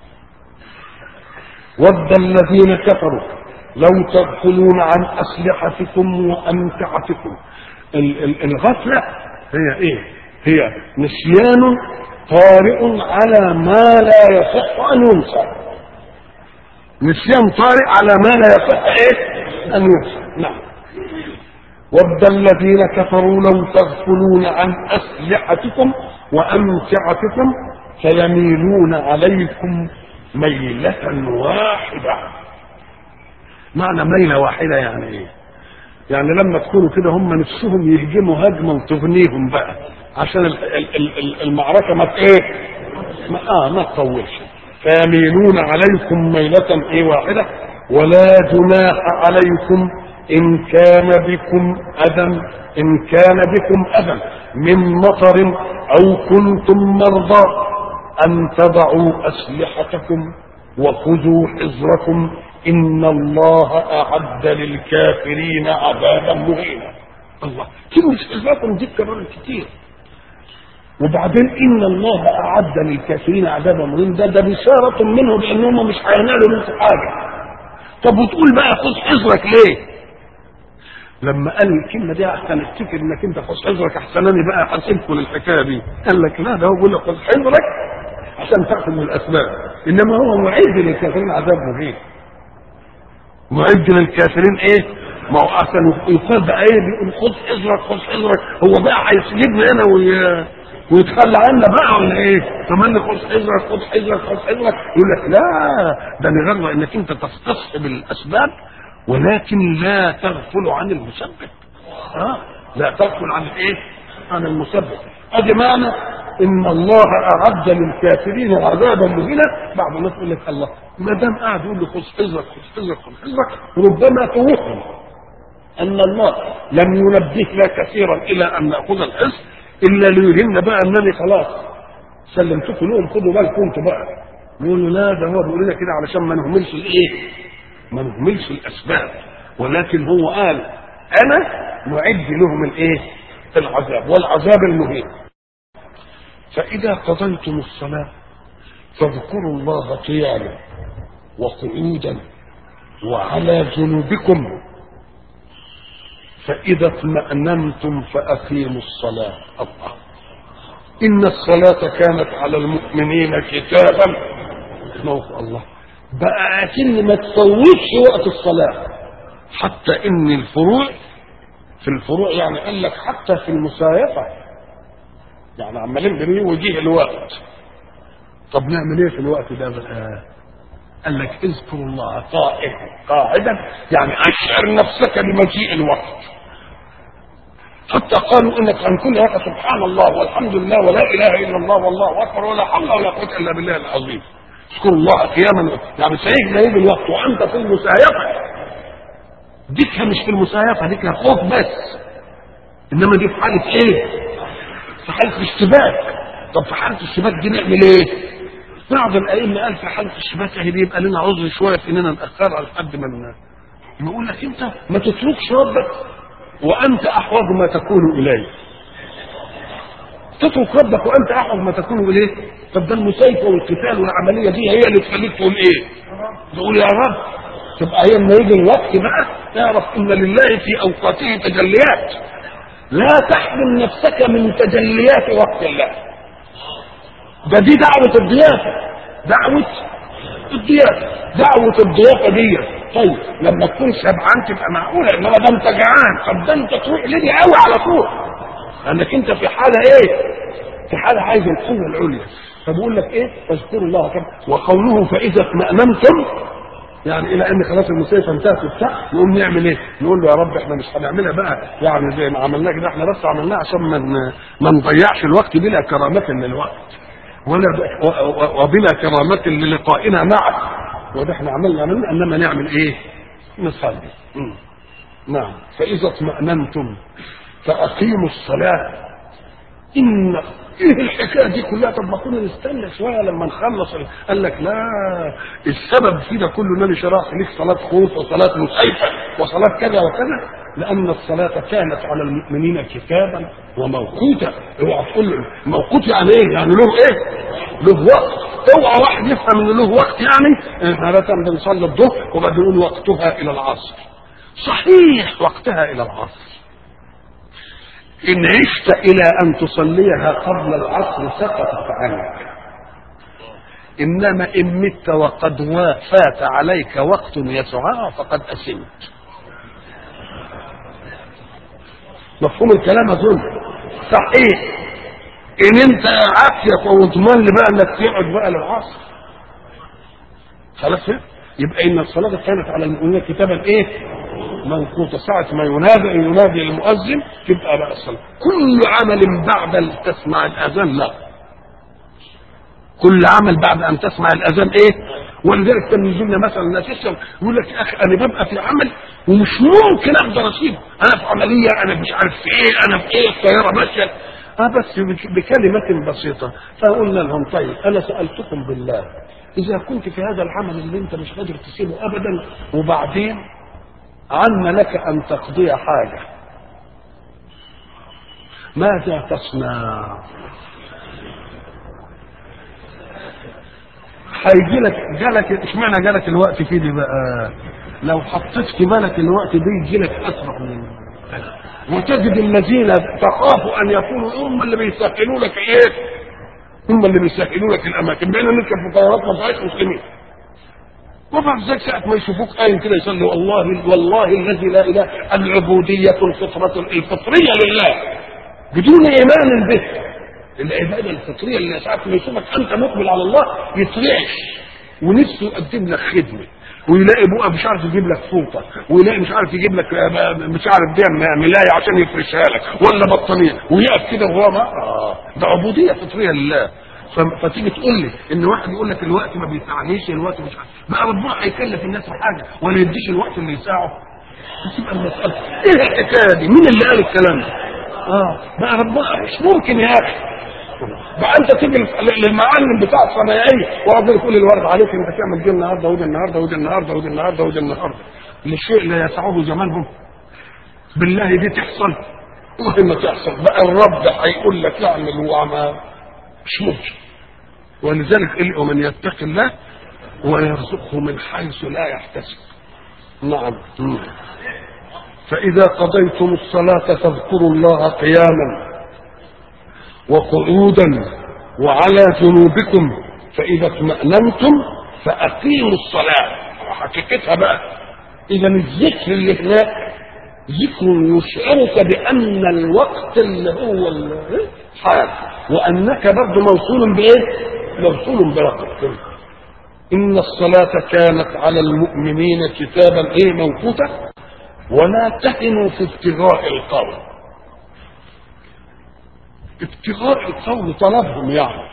ود الذين كفروا لو تغفلون عن اسلحتكم وامتعتكم ال- ال- الغفله هي ايه؟ هي نسيان طارئ على ما لا يصح ان ينسى نسيان طارئ على ما لا يصح ايه ان ينسى نعم ود الذين كفروا لو تغفلون عن اسلحتكم وامتعتكم فيميلون عليكم ميلة واحدة معنى ميلة واحدة يعني ايه يعني لما تكونوا كده هم نفسهم يهجموا هجمة وتغنيهم بقى عشان ال- ال- ال- ال- المعركة ما ت- ايه ما اه ما تطولش فيميلون عليكم ميلة ايه واحدة ولا جناح عليكم ان كان بكم اذى ان كان بكم اذى من مطر او كنتم مرضى ان تضعوا اسلحتكم وخذوا حذركم ان الله اعد للكافرين عذابا مهينا الله كلمه حذركم دي كمان كتير وبعدين ان الله اعد للكافرين عذابا مهينا ده ده بشاره منه بانهم مش هينالوا منكم حاجه طب وتقول بقى خذ حذرك ليه؟ لما قال الكلمه دي احسن افتكر انك انت خذ حذرك احسنني بقى حاسبكم للحكايه دي قال لك لا ده هو بيقول لك خذ حذرك عشان تاخذ من الاسباب انما هو معد للكافرين عذاب مهين معد للكافرين ايه؟ ما هو احسن يقال بقى ايه بيقول خذ حذرك خذ حذرك هو بقى هيسجدني انا وي... ويتخلى عنا بقى ولا ايه؟ تمني خذ حذرك خذ حذرك خذ حذرك يقول لك لا ده نغرى انك انت تستصحب الاسباب ولكن لا تغفل عن المسبب. اه لا تغفل عن الايه؟ عن المسبب. ادي معنى ان الله اعد للكافرين عذابا مهينا بعض الناس يقول لك الله ما دام قاعد يقول له خذ حذرك خذ حذرك خذ حذرك ربما توهم ان الله لم ينبهنا كثيرا الى ان ناخذ الحزب الا ليهمنا بقى انني خلاص سلمتكم لهم خدوا بالكم انتوا بقى يقولوا لا ده هو بيقول لنا كده علشان ما نهملش الايه؟ ما نهملش الاسباب ولكن هو قال انا معد لهم الايه؟ العذاب والعذاب المهين فاذا قضيتم الصلاه فاذكروا الله قياما وقعودا وعلى جنوبكم فإذا اطمأننتم فأقيموا الصلاة الله إن الصلاة كانت على المؤمنين كتابا موقع الله بقى أكن ما تفوتش وقت الصلاة حتى إن الفروع في الفروع يعني قال لك حتى في المسايفة يعني عمالين بنقول وجيه الوقت طب نعمل ايه في الوقت ده بقى؟ قال لك اذكر الله قائما قاعدا يعني اشعر نفسك بمجيء الوقت حتى قالوا انك عن كل هذا سبحان الله والحمد لله ولا اله الا الله والله اكبر ولا حول ولا قوه الا بالله العظيم اذكر الله قياما يعني سيجي يجي الوقت وانت في المسايفه ديكها مش في المسايفه ديكها خوف بس انما دي في حاله ايه؟ في حاله اشتباك طب في حاله الاشتباك دي نعمل ايه؟ بعض الائمه قال في حاله الشباك اهي بيبقى لنا عذر شويه في اننا ناخرها لحد ما ن- يقول لك انت ما تتركش ربك وانت احوج ما تكون اليه تترك ربك وانت احوج ما تكون اليه طب ده المسايفه والقتال والعمليه دي هي اللي تخليك تقول ايه؟ تقول يا رب تبقى هي لما يجي الوقت بقى تعرف ان لله في اوقاته تجليات لا تحرم نفسك من تجليات وقت الله ده دي دعوة الضيافة دعوة الضيافة دعوة الضيافة دي طيب لما تكون شبعان تبقى معقولة انما ده انت جعان طب ده انت تروح لدي قوي على طول لانك انت في حالة ايه؟ في حالة عايز القوة العليا فبقول لك ايه؟ فاذكروا الله كم وقوله فاذا اطمأننتم يعني الى ان خلاص المسيفه انتهت وبتاع نقوم نعمل ايه؟ نقول له يا رب احنا مش هنعملها بقى يعني زي ما عملناه كده احنا بس عملناه عشان ما ن- ما نضيعش الوقت بلا كرامة للوقت ولا ب- و- و- وبلا كرامة للقائنا معك وده احنا عملنا منه انما نعمل ايه؟ نصلي مم. نعم فاذا اطمأننتم فاقيموا الصلاة ان ايه الحكايه دي كلها طب ما كنا نستنى شويه لما نخلص ال- قال لك لا السبب في ده كله انني شرعت ليك صلاه خوف وصلاه مسيفه وصلاه كذا وكذا لان الصلاه كانت على المؤمنين كتابا وموقوتا اوعى تقول له موقوت يعني ايه؟ يعني له ايه؟ له وقت اوعى واحد يفهم ان له وقت يعني احنا مثلا بنصلي الظهر وبعدين نقول وقتها الى العصر صحيح وقتها الى العصر إن عشت إلى أن تصليها قبل العصر سقطت عنك إنما إن مت وقد وا- فات عليك وقت يسعها فقد أسمت مفهوم الكلام أظن صحيح ان انت عافية واضمن لي بقى انك تقعد بقى للعصر خلاص كده؟ يبقى ان الصلاة كانت على المؤمنين كتابا ايه موقوتة ساعة ما ينادي ينادي المؤذن تبقى بقى الصلاة كل عمل بعد أن تسمع الأذان لا كل عمل بعد أن تسمع الأذان إيه ولذلك كان يجي لنا مثلا ناس يسأل يقول لك يا أخي أنا ببقى في عمل ومش ممكن أقدر أسيبه أنا في عملية أنا مش عارف في إيه أنا في إيه الطيارة ماشية اه بس بكلمة بسيطة فقلنا لهم طيب أنا سألتكم بالله إذا كنت في هذا العمل اللي أنت مش قادر تسيبه أبدا وبعدين عن لك أن تقضي حاجة ماذا تصنع هيجي لك جالك اشمعنى جالك الوقت في دي بقى لو حطيت في بالك الوقت ده يجي لك اسرع من وتجد الذين تخاف ان يكونوا هم اللي بيسهلوا لك ايه هم اللي بيسهلوا لك الاماكن بين نركب في طيارات ما فيهاش مسلمين وبعد ذلك ساعة ما يشوفوك قايم كده يصلي والله والله الذي لا اله العبودية الفطرة الفطرية لله بدون ايمان به العبادة الفطرية اللي ساعة ما يشوفك انت مقبل على الله يترعش ونفسه يقدم لك خدمة ويلاقي بقى مش عارف يجيب لك فوطه ويلاقي مش عارف يجيب لك مش عارف دي ملايه عشان يفرشها لك ولا بطانيه ويقف كده وهو ما اه ده عبوديه فطريه لله فتيجي تقول لي ان واحد يقول لك الوقت ما بيسعنيش الوقت مش عارف بقى ربنا هيكلف الناس بحاجه ولا يديش الوقت اللي يساعه تبقى المساله ايه الحكايه دي؟ مين اللي قال الكلام ده؟ اه بقى ربنا مش ممكن يا اخي بقى انت تيجي للمعلم بتاع الصنايعيه ويقعد يقول الورد عليك انت تعمل دي النهارده ودي النهارده ودي النهارده ودي النهارده ودي النهارده للشيء لا يسعه زمانهم بالله دي تحصل وما تحصل بقى الرب هيقول لك اعمل وما مش ممكن ولذلك القوا من يتق الله ويرزقه من حيث لا يحتسب نعم فإذا قضيتم الصلاة فاذكروا الله قياما وقعودا وعلى جنوبكم فإذا اطمأننتم فأقيموا الصلاة حقيقتها بقى إذا الذكر اللي هناك ذكر يشعرك بأن الوقت اللي هو الحال وأنك برضه موصول بإيه؟ موصول برقبتك إن الصلاة كانت على المؤمنين كتابا إيه موقوتا ولا تهنوا في ابتغاء القوم ابتغاء القوم طلبهم يعني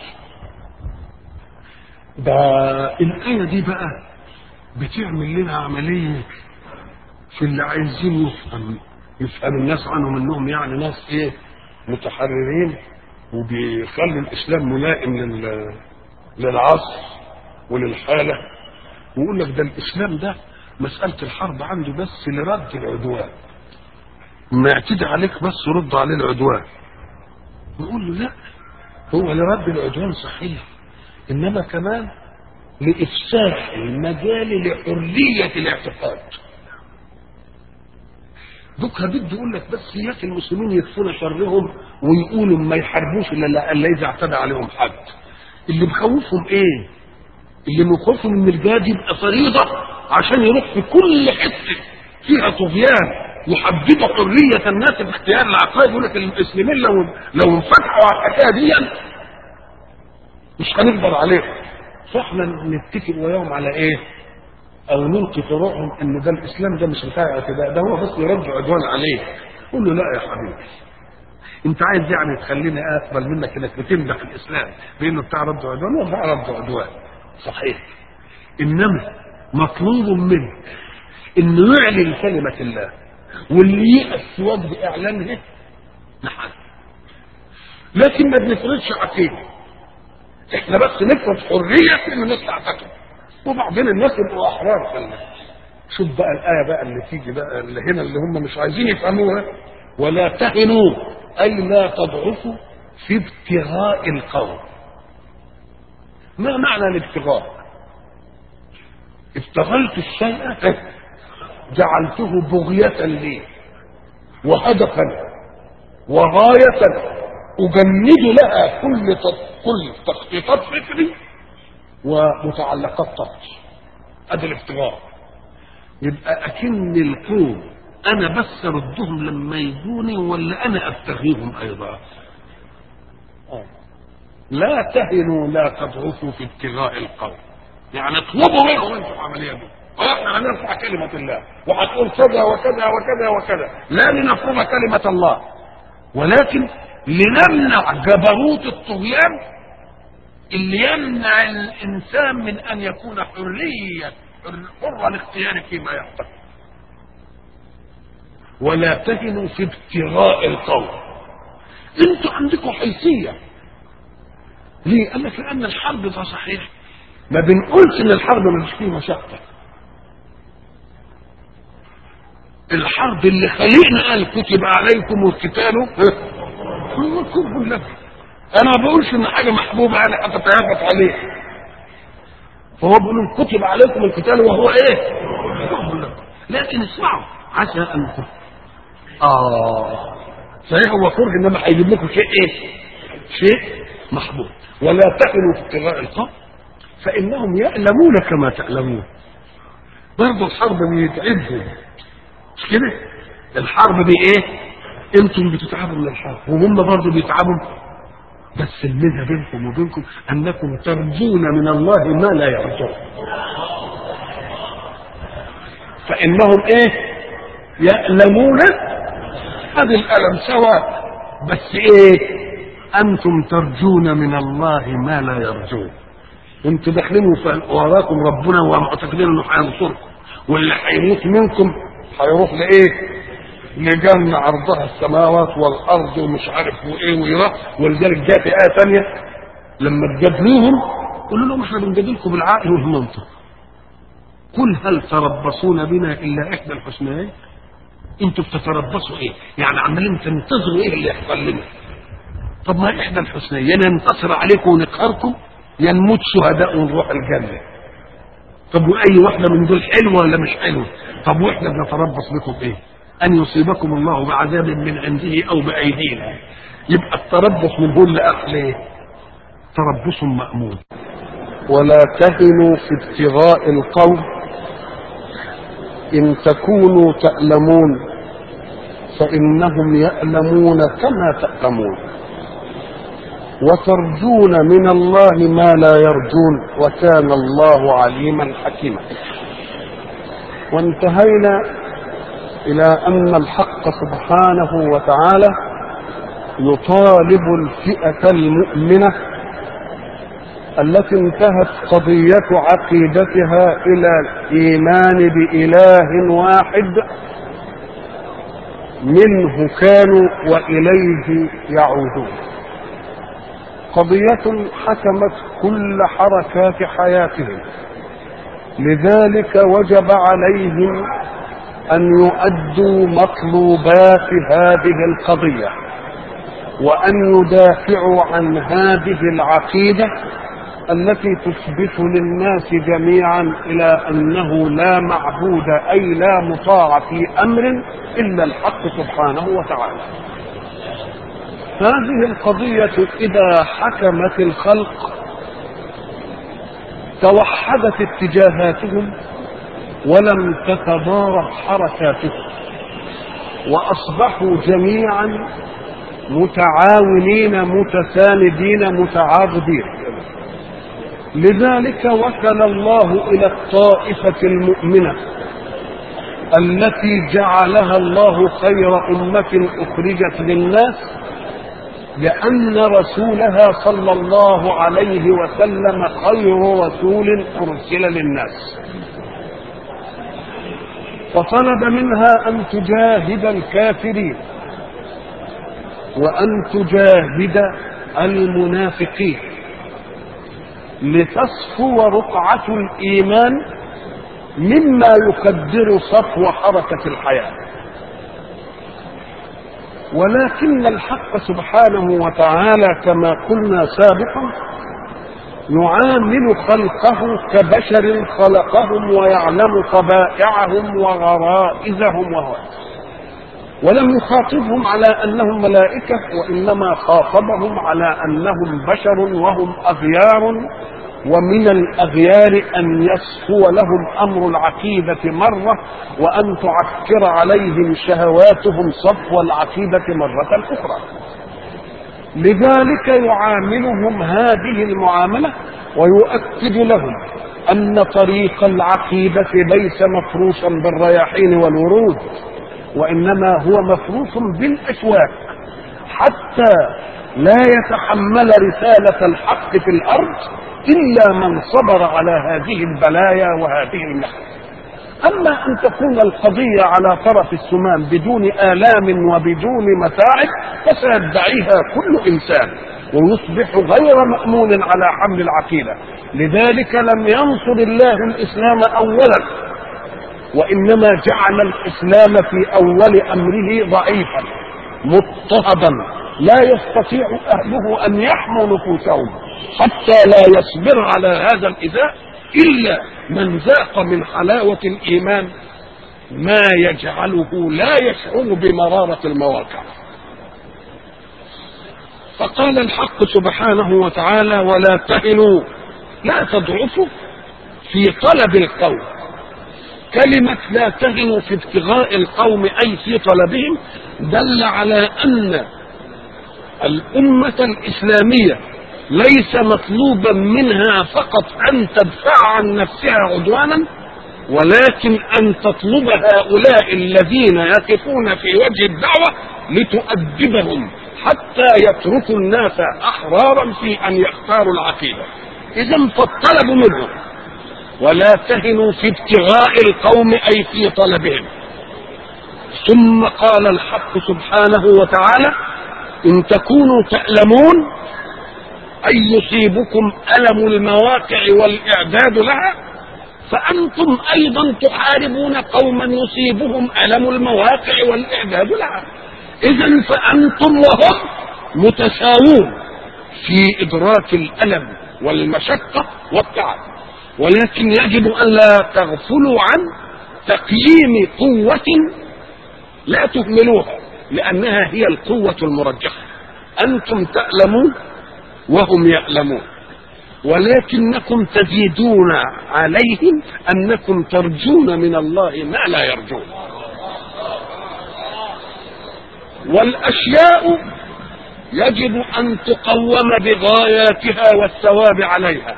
ده الآية دي بقى بتعمل لنا عملية في اللي عايزين يفهم يفهم الناس عنهم انهم يعني ناس ايه متحررين وبيخلوا الاسلام ملائم لل... للعصر وللحالة ويقول لك ده الاسلام ده مسألة الحرب عنده بس لرد العدوان ما يعتدي عليك بس رد عليه العدوان نقول له لا هو لرد العدوان صحيح انما كمان لافساح المجال لحريه الاعتقاد دوكها بده يقول لك بس اياك المسلمين يكفون شرهم ويقولوا ما يحاربوش الا الا اذا اعتدى عليهم حد اللي مخوفهم ايه اللي مخوفهم ان الجهاد يبقى فريضه عشان يروح في كل حته فيها طغيان يحددوا حريه الناس في اختيار العقائد يقول لك المسلمين لو لو انفتحوا على الحكايه دي مش هنقدر عليهم فاحنا نتفق وياهم على ايه؟ او نلقي في روحهم ان ده الاسلام ده مش بتاع اعتداء ده هو بس يرد عدوان عليه قول له لا يا حبيبي انت عايز يعني تخليني اقبل منك انك بتمدح الاسلام بانه بتاع رد عدوان هو بتاع رد عدوان صحيح انما مطلوب منك انه يعلن كلمه الله واللي يقف في وجه اعلانها نحن لكن ما بنفرضش عقيده احنا بس نفرض حريه ان الناس تعتقد وبعدين الناس يبقوا احرار خلنا شوف بقى الايه بقى اللي تيجي بقى اللي هنا اللي هم مش عايزين يفهموها ولا تهنوا اي لا تضعفوا في ابتغاء القوم ما معنى الابتغاء ابتغلت الشيء جعلته بغية لي وهدفا وغاية أجند لها كل كل تخطيطات فكري ومتعلقات طاقتي ادي الابتغاء يبقى اكن القوم انا بس اردهم لما يجوني ولا انا ابتغيهم ايضا آه. لا تهنوا لا تضعفوا في ابتغاء القوم يعني اطلبوا منهم انتم العمليه دي واحنا هنرفع كلمه الله وهتقول كذا وكذا وكذا وكذا لا لنفرض كلمه الله ولكن لنمنع جبروت الطغيان اللي يمنع الانسان من ان يكون حريه حر الاختيار فيما يختار ولا تهنوا في ابتغاء القوم انتوا عندكم حيثيه ليه؟ قال لك لان الحرب ده صحيح ما بنقولش ان الحرب مش فيه مشقه الحرب اللي خلينا قال كتب عليكم القتال هو كره لكم انا ما بقولش ان حاجه محبوبه انا هتتهافت عليه فهو بيقول كتب عليكم القتال وهو ايه؟ كره لكم لكن اسمعوا عسى ان تكون اه صحيح هو كره انما هيجيب لكم شيء ايه؟ شيء محبوب ولا تهنوا في ابتغاء القوم فانهم يألمون كما تألمون برضه الحرب بيتعبهم مش كده؟ الحرب دي ايه؟ انتم بتتعبوا من الحرب وهم برضه بيتعبوا بس الميزه بينكم وبينكم انكم ترجون من الله ما لا يرجون فانهم ايه؟ يألمون هذا الألم سواء بس ايه؟ انتم ترجون من الله ما لا يرجون انتوا داخلين وراكم ربنا ومعتقدين انه هينصركم واللي هيموت منكم هيروح لايه؟ لجنة عرضها السماوات والارض ومش عارف وايه ويروح ولذلك جاء في ايه ثانيه لما تجادلوهم قولوا لهم احنا بنجادلكم بالعقل والمنطق قل هل تربصون بنا الا احدى الحسنيين انتوا بتتربصوا ايه؟ يعني عمالين تنتظروا ايه اللي يحصل لنا؟ طب ما احدى الحسنيين يا ننتصر عليكم ونقهركم يا نموت شهداء ونروح الجنه طب واي واحده من دول حلوه ولا مش حلوه طب واحنا بنتربص بكم ايه ان يصيبكم الله بعذاب من عنده او بايدينا يبقى التربص من هون لاخر ايه تربص مامون ولا تهنوا في ابتغاء القوم ان تكونوا تألمون فانهم يألمون كما تألمون وترجون من الله ما لا يرجون وكان الله عليما حكيما وانتهينا الى ان الحق سبحانه وتعالى يطالب الفئه المؤمنه التي انتهت قضيه عقيدتها الى الايمان باله واحد منه كانوا واليه يعودون قضية حكمت كل حركات حياتهم لذلك وجب عليهم أن يؤدوا مطلوبات هذه القضية وأن يدافعوا عن هذه العقيدة التي تثبت للناس جميعا إلى أنه لا معبود أي لا مطاع في أمر إلا الحق سبحانه وتعالى هذه القضية إذا حكمت الخلق توحدت اتجاهاتهم ولم تتضارب حركاتهم وأصبحوا جميعا متعاونين متساندين متعاضدين لذلك وكل الله إلى الطائفة المؤمنة التي جعلها الله خير أمة أخرجت للناس لأن رسولها صلى الله عليه وسلم خير رسول أرسل للناس فطلب منها أن تجاهد الكافرين وأن تجاهد المنافقين لتصفو رقعة الإيمان مما يقدر صفو حركة الحياة ولكن الحق سبحانه وتعالى كما قلنا سابقا يعامل خلقه كبشر خلقهم ويعلم طبائعهم وغرائزهم وهو ولم يخاطبهم على انهم ملائكه وانما خاطبهم على انهم بشر وهم اغيار ومن الاغيار ان يصفو لهم امر العقيده مره وان تعكر عليهم شهواتهم صفو العقيده مره اخرى لذلك يعاملهم هذه المعاملة ويؤكد لهم أن طريق العقيدة ليس مفروشا بالرياحين والورود وإنما هو مفروش بالأشواك حتى لا يتحمل رسالة الحق في الأرض إلا من صبر على هذه البلايا وهذه المحن أما أن تكون القضية على طرف السمام بدون آلام وبدون متاعب فسيدعيها كل إنسان ويصبح غير مأمون على حمل العقيدة لذلك لم ينصر الله الإسلام أولا وإنما جعل الإسلام في أول أمره ضعيفا مضطهدا لا يستطيع أهله أن يحموا نفوسهم حتى لا يصبر على هذا الإذاء إلا من ذاق من حلاوة الإيمان ما يجعله لا يشعر بمرارة المواقع فقال الحق سبحانه وتعالى ولا تهنوا لا تضعفوا في طلب القوم كلمة لا تهنوا في ابتغاء القوم أي في طلبهم دل على أن الأمة الإسلامية ليس مطلوبا منها فقط أن تدفع عن نفسها عدوانا ولكن أن تطلب هؤلاء الذين يقفون في وجه الدعوة لتؤدبهم حتى يتركوا الناس أحرارا في أن يختاروا العقيدة إذا فالطلب منهم ولا تهنوا في ابتغاء القوم أي في طلبهم ثم قال الحق سبحانه وتعالى إن تكونوا تألمون أن يصيبكم ألم المواقع والإعداد لها فأنتم أيضا تحاربون قوما يصيبهم ألم المواقع والإعداد لها إذا فأنتم وهم متساوون في إدراك الألم والمشقة والتعب ولكن يجب أن لا تغفلوا عن تقييم قوة لا تهملوها لأنها هي القوة المرجحة أنتم تألمون وهم يألمون ولكنكم تزيدون عليهم أنكم ترجون من الله ما لا يرجون والأشياء يجب أن تقوم بغاياتها والثواب عليها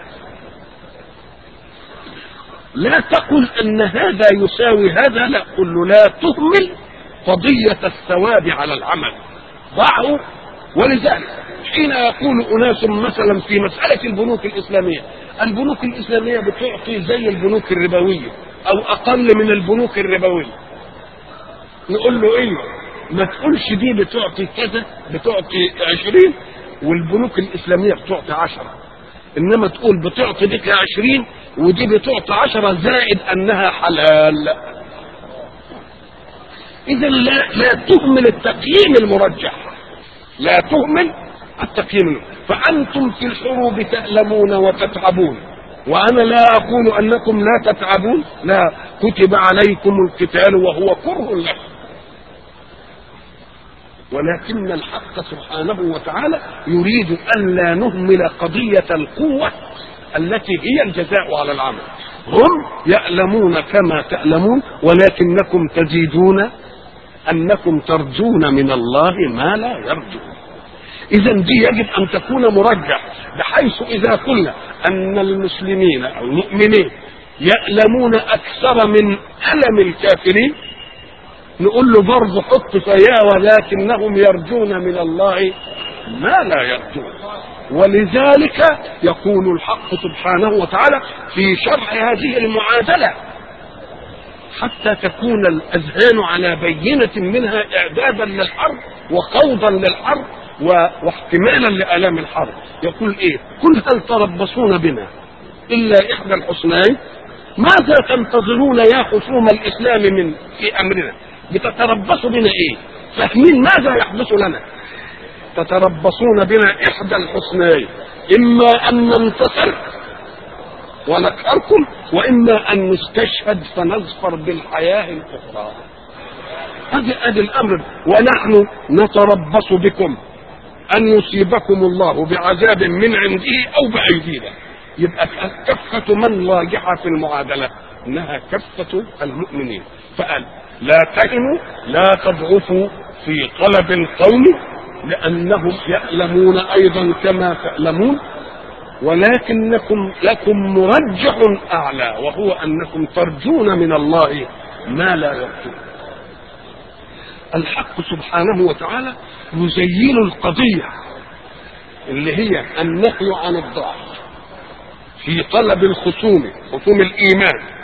لا تقل أن هذا يساوي هذا لا قل له لا تهمل قضية الثواب على العمل ضعوا ولذلك حين يقول أناس مثلا في مسألة البنوك الإسلامية البنوك الإسلامية بتعطي زي البنوك الربوية أو أقل من البنوك الربوية نقول له إيه ما تقولش دي بتعطي كذا بتعطي عشرين والبنوك الإسلامية بتعطي عشرة إنما تقول بتعطي ديك عشرين ودي بتعطي عشرة زائد أنها حلال إذا لا, لا تهمل التقييم المرجح لا تهمل التقييم فأنتم في الحروب تألمون وتتعبون وأنا لا أقول أنكم لا تتعبون لا كتب عليكم القتال وهو كره لكم ولكن الحق سبحانه وتعالى يريد أن لا نهمل قضية القوة التي هي الجزاء على العمل هم يألمون كما تألمون ولكنكم تزيدون أنكم ترجون من الله ما لا يرجون إذا دي يجب أن تكون مرجح بحيث إذا قلنا أن المسلمين أو المؤمنين يألمون أكثر من ألم الكافرين نقول له برضه حط فيا ولكنهم يرجون من الله ما لا يرجون ولذلك يقول الحق سبحانه وتعالى في شرح هذه المعادله حتى تكون الاذهان على بينه منها اعدادا للحرب وخوضا للحرب واحتمالا لالام الحرب يقول ايه قل هل تربصون بنا الا احدى الحسنين ماذا تنتظرون يا خصوم الاسلام من في امرنا بتتربصوا بنا ايه فاهمين ماذا يحدث لنا تتربصون بنا احدى الحسنين اما ان ننتصر ونكركم واما ان نستشهد فنظفر بالحياه الاخرى هذا ادي الامر ونحن نتربص بكم ان يصيبكم الله بعذاب من عنده او بايدينا يبقى كفة من راجحة في المعادلة انها كفة المؤمنين فقال لا تهنوا لا تضعفوا في طلب القوم لأنهم يألمون أيضا كما تألمون ولكنكم لكم مرجح أعلى وهو أنكم ترجون من الله ما لا يرجون الحق سبحانه وتعالى يزين القضية اللي هي النهي عن الضعف في طلب الخصوم خصوم الإيمان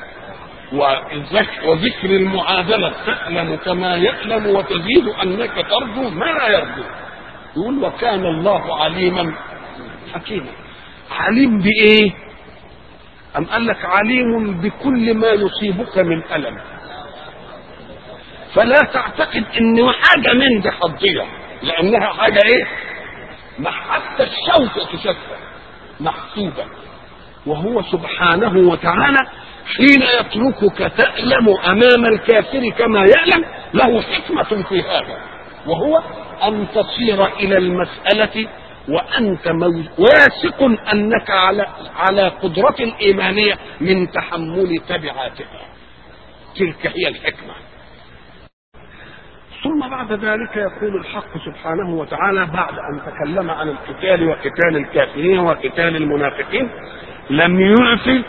وذكر المعادلة تألم كما يألم وتزيد أنك ترجو ما لا يرجو يقول وكان الله عليما حكيما عليم بإيه أم قال لك عليم بكل ما يصيبك من ألم فلا تعتقد ان حاجة من دي هتضيع لانها حاجة ايه ما حتى الشوكة تشفى محسوبة وهو سبحانه وتعالى حين يتركك تألم أمام الكافر كما يألم له حكمة في هذا وهو أن تصير إلى المسألة وأنت واثق أنك على على قدرة إيمانية من تحمل تبعاتها تلك هي الحكمة ثم بعد ذلك يقول الحق سبحانه وتعالى بعد أن تكلم عن القتال وقتال الكافرين وقتال المنافقين لم يعفي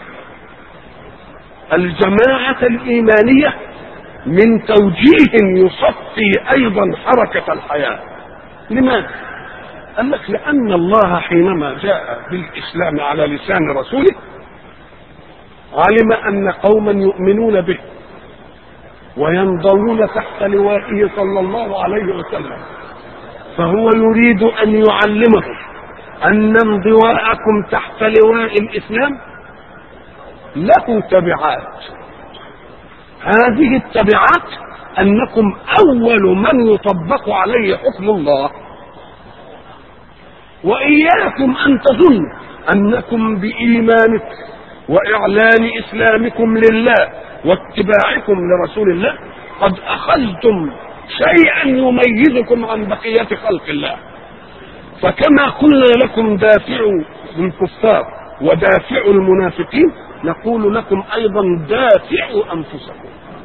الجماعة الإيمانية من توجيه يصفي أيضا حركة الحياة لماذا؟ قال لك لأن الله حينما جاء بالإسلام على لسان رسوله علم أن قوما يؤمنون به وينضوون تحت لوائه صلى الله عليه وسلم فهو يريد أن يعلمهم أن انضواءكم تحت لواء الإسلام له تبعات هذه التبعات أنكم أول من يطبق عليه حكم الله وإياكم أن تظنوا أنكم بإيمانكم وإعلان إسلامكم لله واتباعكم لرسول الله قد أخذتم شيئا يميزكم عن بقية خلق الله فكما قلنا لكم دافعوا الكفار ودافعوا المنافقين نقول لكم أيضا دافعوا أنفسكم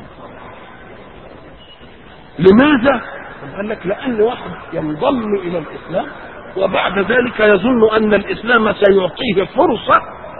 لماذا؟ قال لك لأن واحد ينضم إلى الإسلام وبعد ذلك يظن أن الإسلام سيعطيه فرصة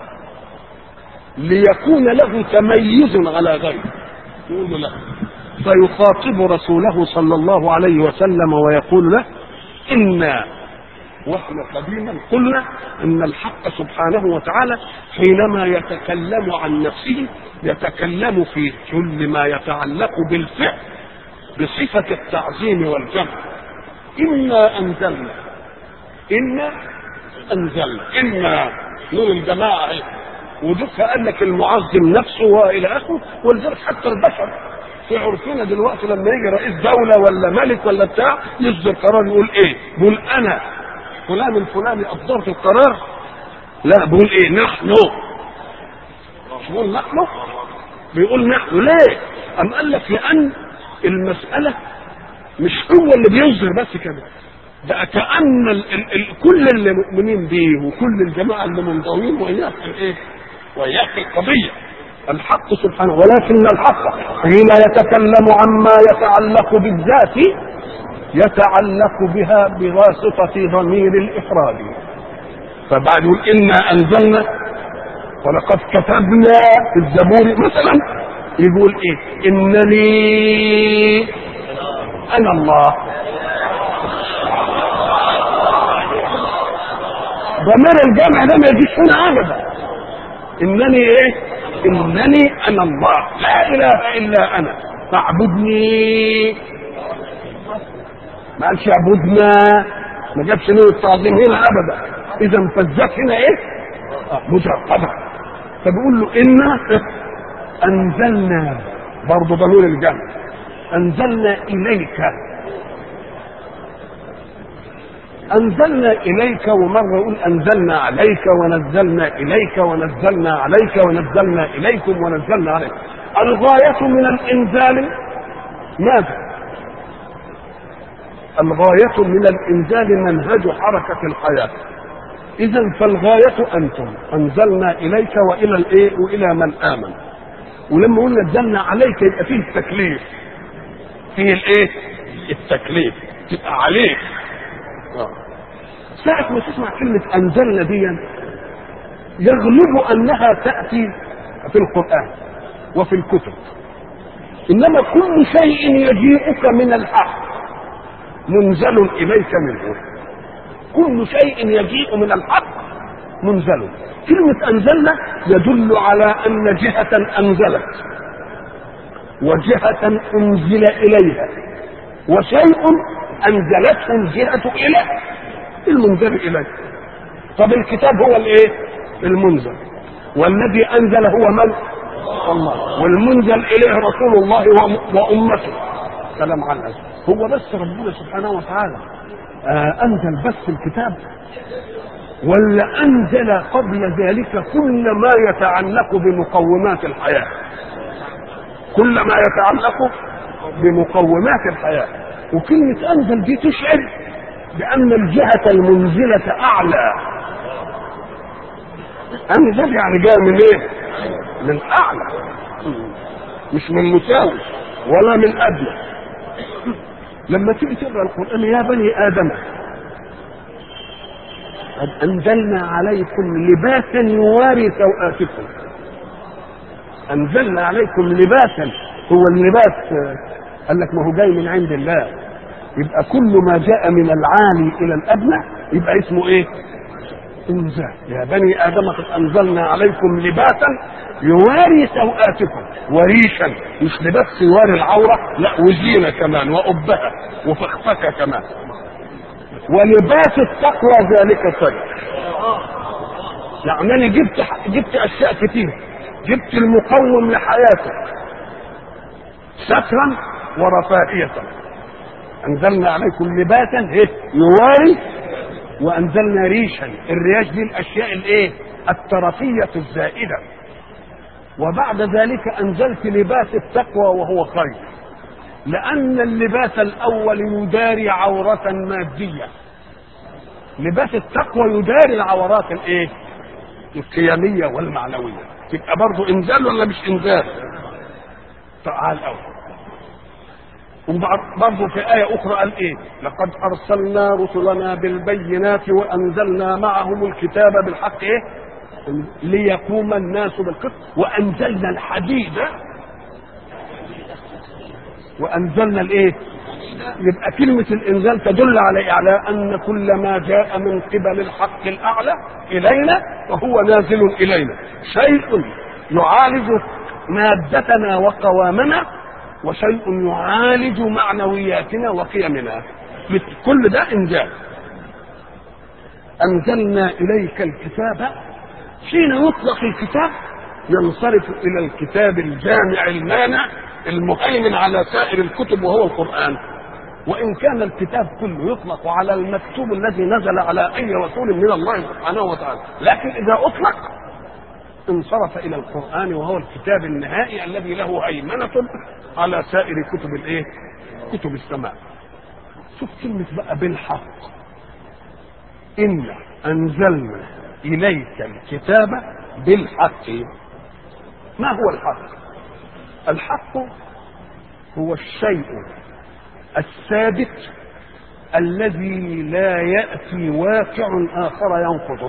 ليكون له تميز على غيره يقول له فيخاطب رسوله صلى الله عليه وسلم ويقول له إنا واحنا قديما قلنا ان الحق سبحانه وتعالى حينما يتكلم عن نفسه يتكلم في كل ما يتعلق بالفعل بصفة التعظيم والجمع إنا أنزلنا إنا أنزلنا إنا نور الجماعة اهي ودك قال لك المعظم نفسه والى اخره ولذلك حتى البشر في عرفنا دلوقتي لما يجي رئيس دولة ولا ملك ولا بتاع يصدر قرار يقول ايه؟ يقول انا فلان الفلاني اصدرت القرار لا بيقول ايه؟ نحن مش بيقول نحن بيقول نحن ليه؟ أم قال لك لأن المسألة مش هو اللي بيصدر بس كده ده كأن ال ال ال كل اللي مؤمنين بيه وكل الجماعة اللي منضوين وإياه في الايه؟ وإياه في القضية الحق سبحانه ولكن الحق حين يتكلم عما يتعلق بالذات يتعلق بها بواسطة ضمير الإفراد فبعد يقول إنا أنزلنا ولقد كتبنا في الزبور مثلا يقول إيه إنني أنا الله ضمير الجمع ده ما يجيش هنا ابدا انني ايه انني انا الله لا اله الا انا فاعبدني ما قالش اعبدنا ما جابش نور التعظيم هنا ابدا اذا فالذات هنا ايه آه مجرده فبيقول له انا انزلنا برضه ضمير الجمع انزلنا اليك أنزلنا إليك ومرة يقول أنزلنا عليك ونزلنا إليك ونزلنا عليك ونزلنا إليكم ونزلنا عليك الغاية من الإنزال ماذا؟ الغاية من الإنزال منهج حركة الحياة إذا فالغاية أنتم أنزلنا إليك وإلى الإيه؟ وإلى من آمن ولما قلنا نزلنا عليك يبقى فيه التكليف فيه الإيه؟ التكليف تبقى عليك آه. ساعة ما تسمع كلمة أنزلنا دي يغلب أنها تأتي في القرآن وفي الكتب إنما كل شيء يجيئك من الحق منزل إليك منه كل شيء يجيء من الحق منزل كلمة أنزلنا يدل على أن جهة أنزلت وجهة أنزل إليها وشيء أنزلته الجهة إلى المنزل إليه طب الكتاب هو الإيه؟ المنزل والذي أنزل هو من؟ الله والمنزل إليه رسول الله وأم- وأمته سلام على الأسف هو بس ربنا سبحانه وتعالى آه أنزل بس الكتاب ولا أنزل قبل ذلك كل ما يتعلق بمقومات الحياة كل ما يتعلق بمقومات الحياة وكلمة أنزل دي تشعر بأن الجهة المنزلة أعلى أنزل يعني جاء من إيه؟ من أعلى مش من مساوي ولا من أدنى لما تيجي تقرأ القرآن يا بني آدم قد أنزلنا عليكم لباسا يواري سوآتكم أنزلنا عليكم لباسا هو اللباس آه، قال لك ما هو جاي من عند الله يبقى كل ما جاء من العالي إلى الأدنى يبقى اسمه إيه؟ انزال يا بني آدم قد أنزلنا عليكم لباسا يواري سوآتكم وريشا مش لبس يواري العورة لا وزينة كمان وأبها وفخفكة كمان ولباس التقوى ذلك خير يعني انا جبت جبت اشياء كتير جبت المقوم لحياتك سترا ورفاهية انزلنا عليكم لباسا إيه؟ يواري وانزلنا ريشا الرياش دي الاشياء الايه الترفية الزائدة وبعد ذلك انزلت لباس التقوى وهو خير لان اللباس الاول يداري عورة مادية لباس التقوى يداري العورات الايه القيمية والمعنوية تبقى برضه انزال ولا مش انزال تعال اول وبرضه في آية أخرى قال إيه؟ لقد أرسلنا رسلنا بالبينات وأنزلنا معهم الكتاب بالحق إيه؟ ليقوم الناس بالقسط وأنزلنا الحديد وأنزلنا الإيه؟ يبقى كلمة الإنزال تدل على على أن كل ما جاء من قبل الحق الأعلى إلينا فهو نازل إلينا شيء يعالج مادتنا وقوامنا وشيء يعالج معنوياتنا وقيمنا كل ده انزال انزلنا اليك الكتاب حين يطلق الكتاب ينصرف الى الكتاب الجامع المانع المهيمن على سائر الكتب وهو القران وان كان الكتاب كله يطلق على المكتوب الذي نزل على اي رسول من الله سبحانه وتعالى لكن اذا اطلق انصرف الى القران وهو الكتاب النهائي الذي له هيمنه على سائر كتب الايه كتب السماء شوف كلمة بقى بالحق إنا أنزلنا إليك الكتاب بالحق ما هو الحق الحق هو الشيء الثابت الذي لا يأتي واقع آخر ينقضه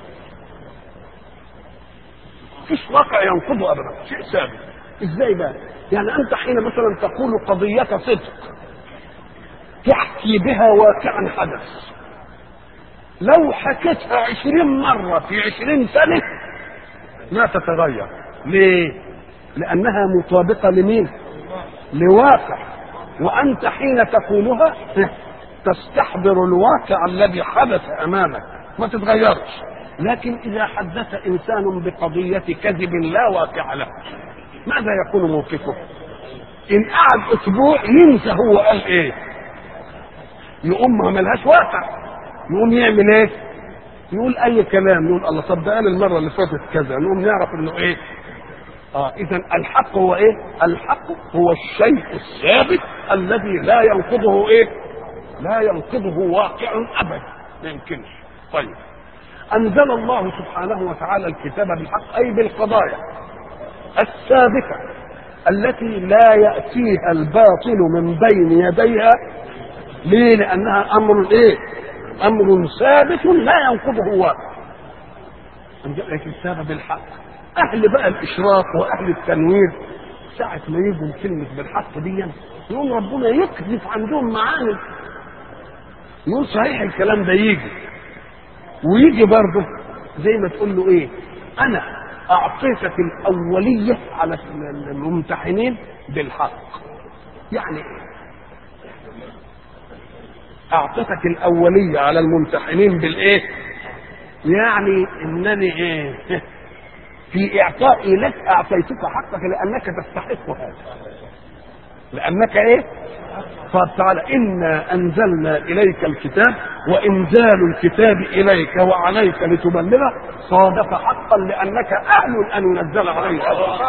فيش واقع ينقضه أبدا شيء ثابت ازاي بقى يعني انت حين مثلا تقول قضية صدق تحكي بها واقعا حدث لو حكيتها عشرين مرة في عشرين سنة لا تتغير ليه لأنها مطابقة لمين لواقع وأنت حين تقولها تستحضر الواقع الذي حدث أمامك ما تتغيرش لكن إذا حدث إنسان بقضية كذب لا واقع له ماذا يكون موقفه ان قعد اسبوع ينسى هو قال ايه يقوم ما ملهاش واقع يقوم يعمل ايه يقول اي كلام يقول الله طب ده قال المره اللي فاتت كذا نقوم نعرف انه ايه اه اذا الحق هو ايه الحق هو الشيء الثابت الذي لا ينقضه ايه لا ينقضه واقع ابدا ما يمكنش طيب انزل الله سبحانه وتعالى الكتاب بالحق اي بالقضايا الثابتة التي لا يأتيها الباطل من بين يديها ليه؟ لأنها أمر إيه؟ امر ثابت لا ينقضه واقع انزل لك الكتاب بالحق اهل بقى الاشراق واهل التنوير ساعة ما يجوا كلمة بالحق دي يقوم ربنا يقذف عندهم معاني يقول صحيح الكلام ده يجي ويجي برضه زي ما تقول له ايه انا اعطيتك الاوليه على الممتحنين بالحق يعني ايه اعطيتك الاوليه على الممتحنين بالايه يعني انني ايه في اعطائي لك اعطيتك حقك لانك تستحق هذا لانك ايه قال تعالى انا انزلنا اليك الكتاب وانزال الكتاب اليك وعليك لتبلغه صادف حقا لانك اهل ان ينزل عليك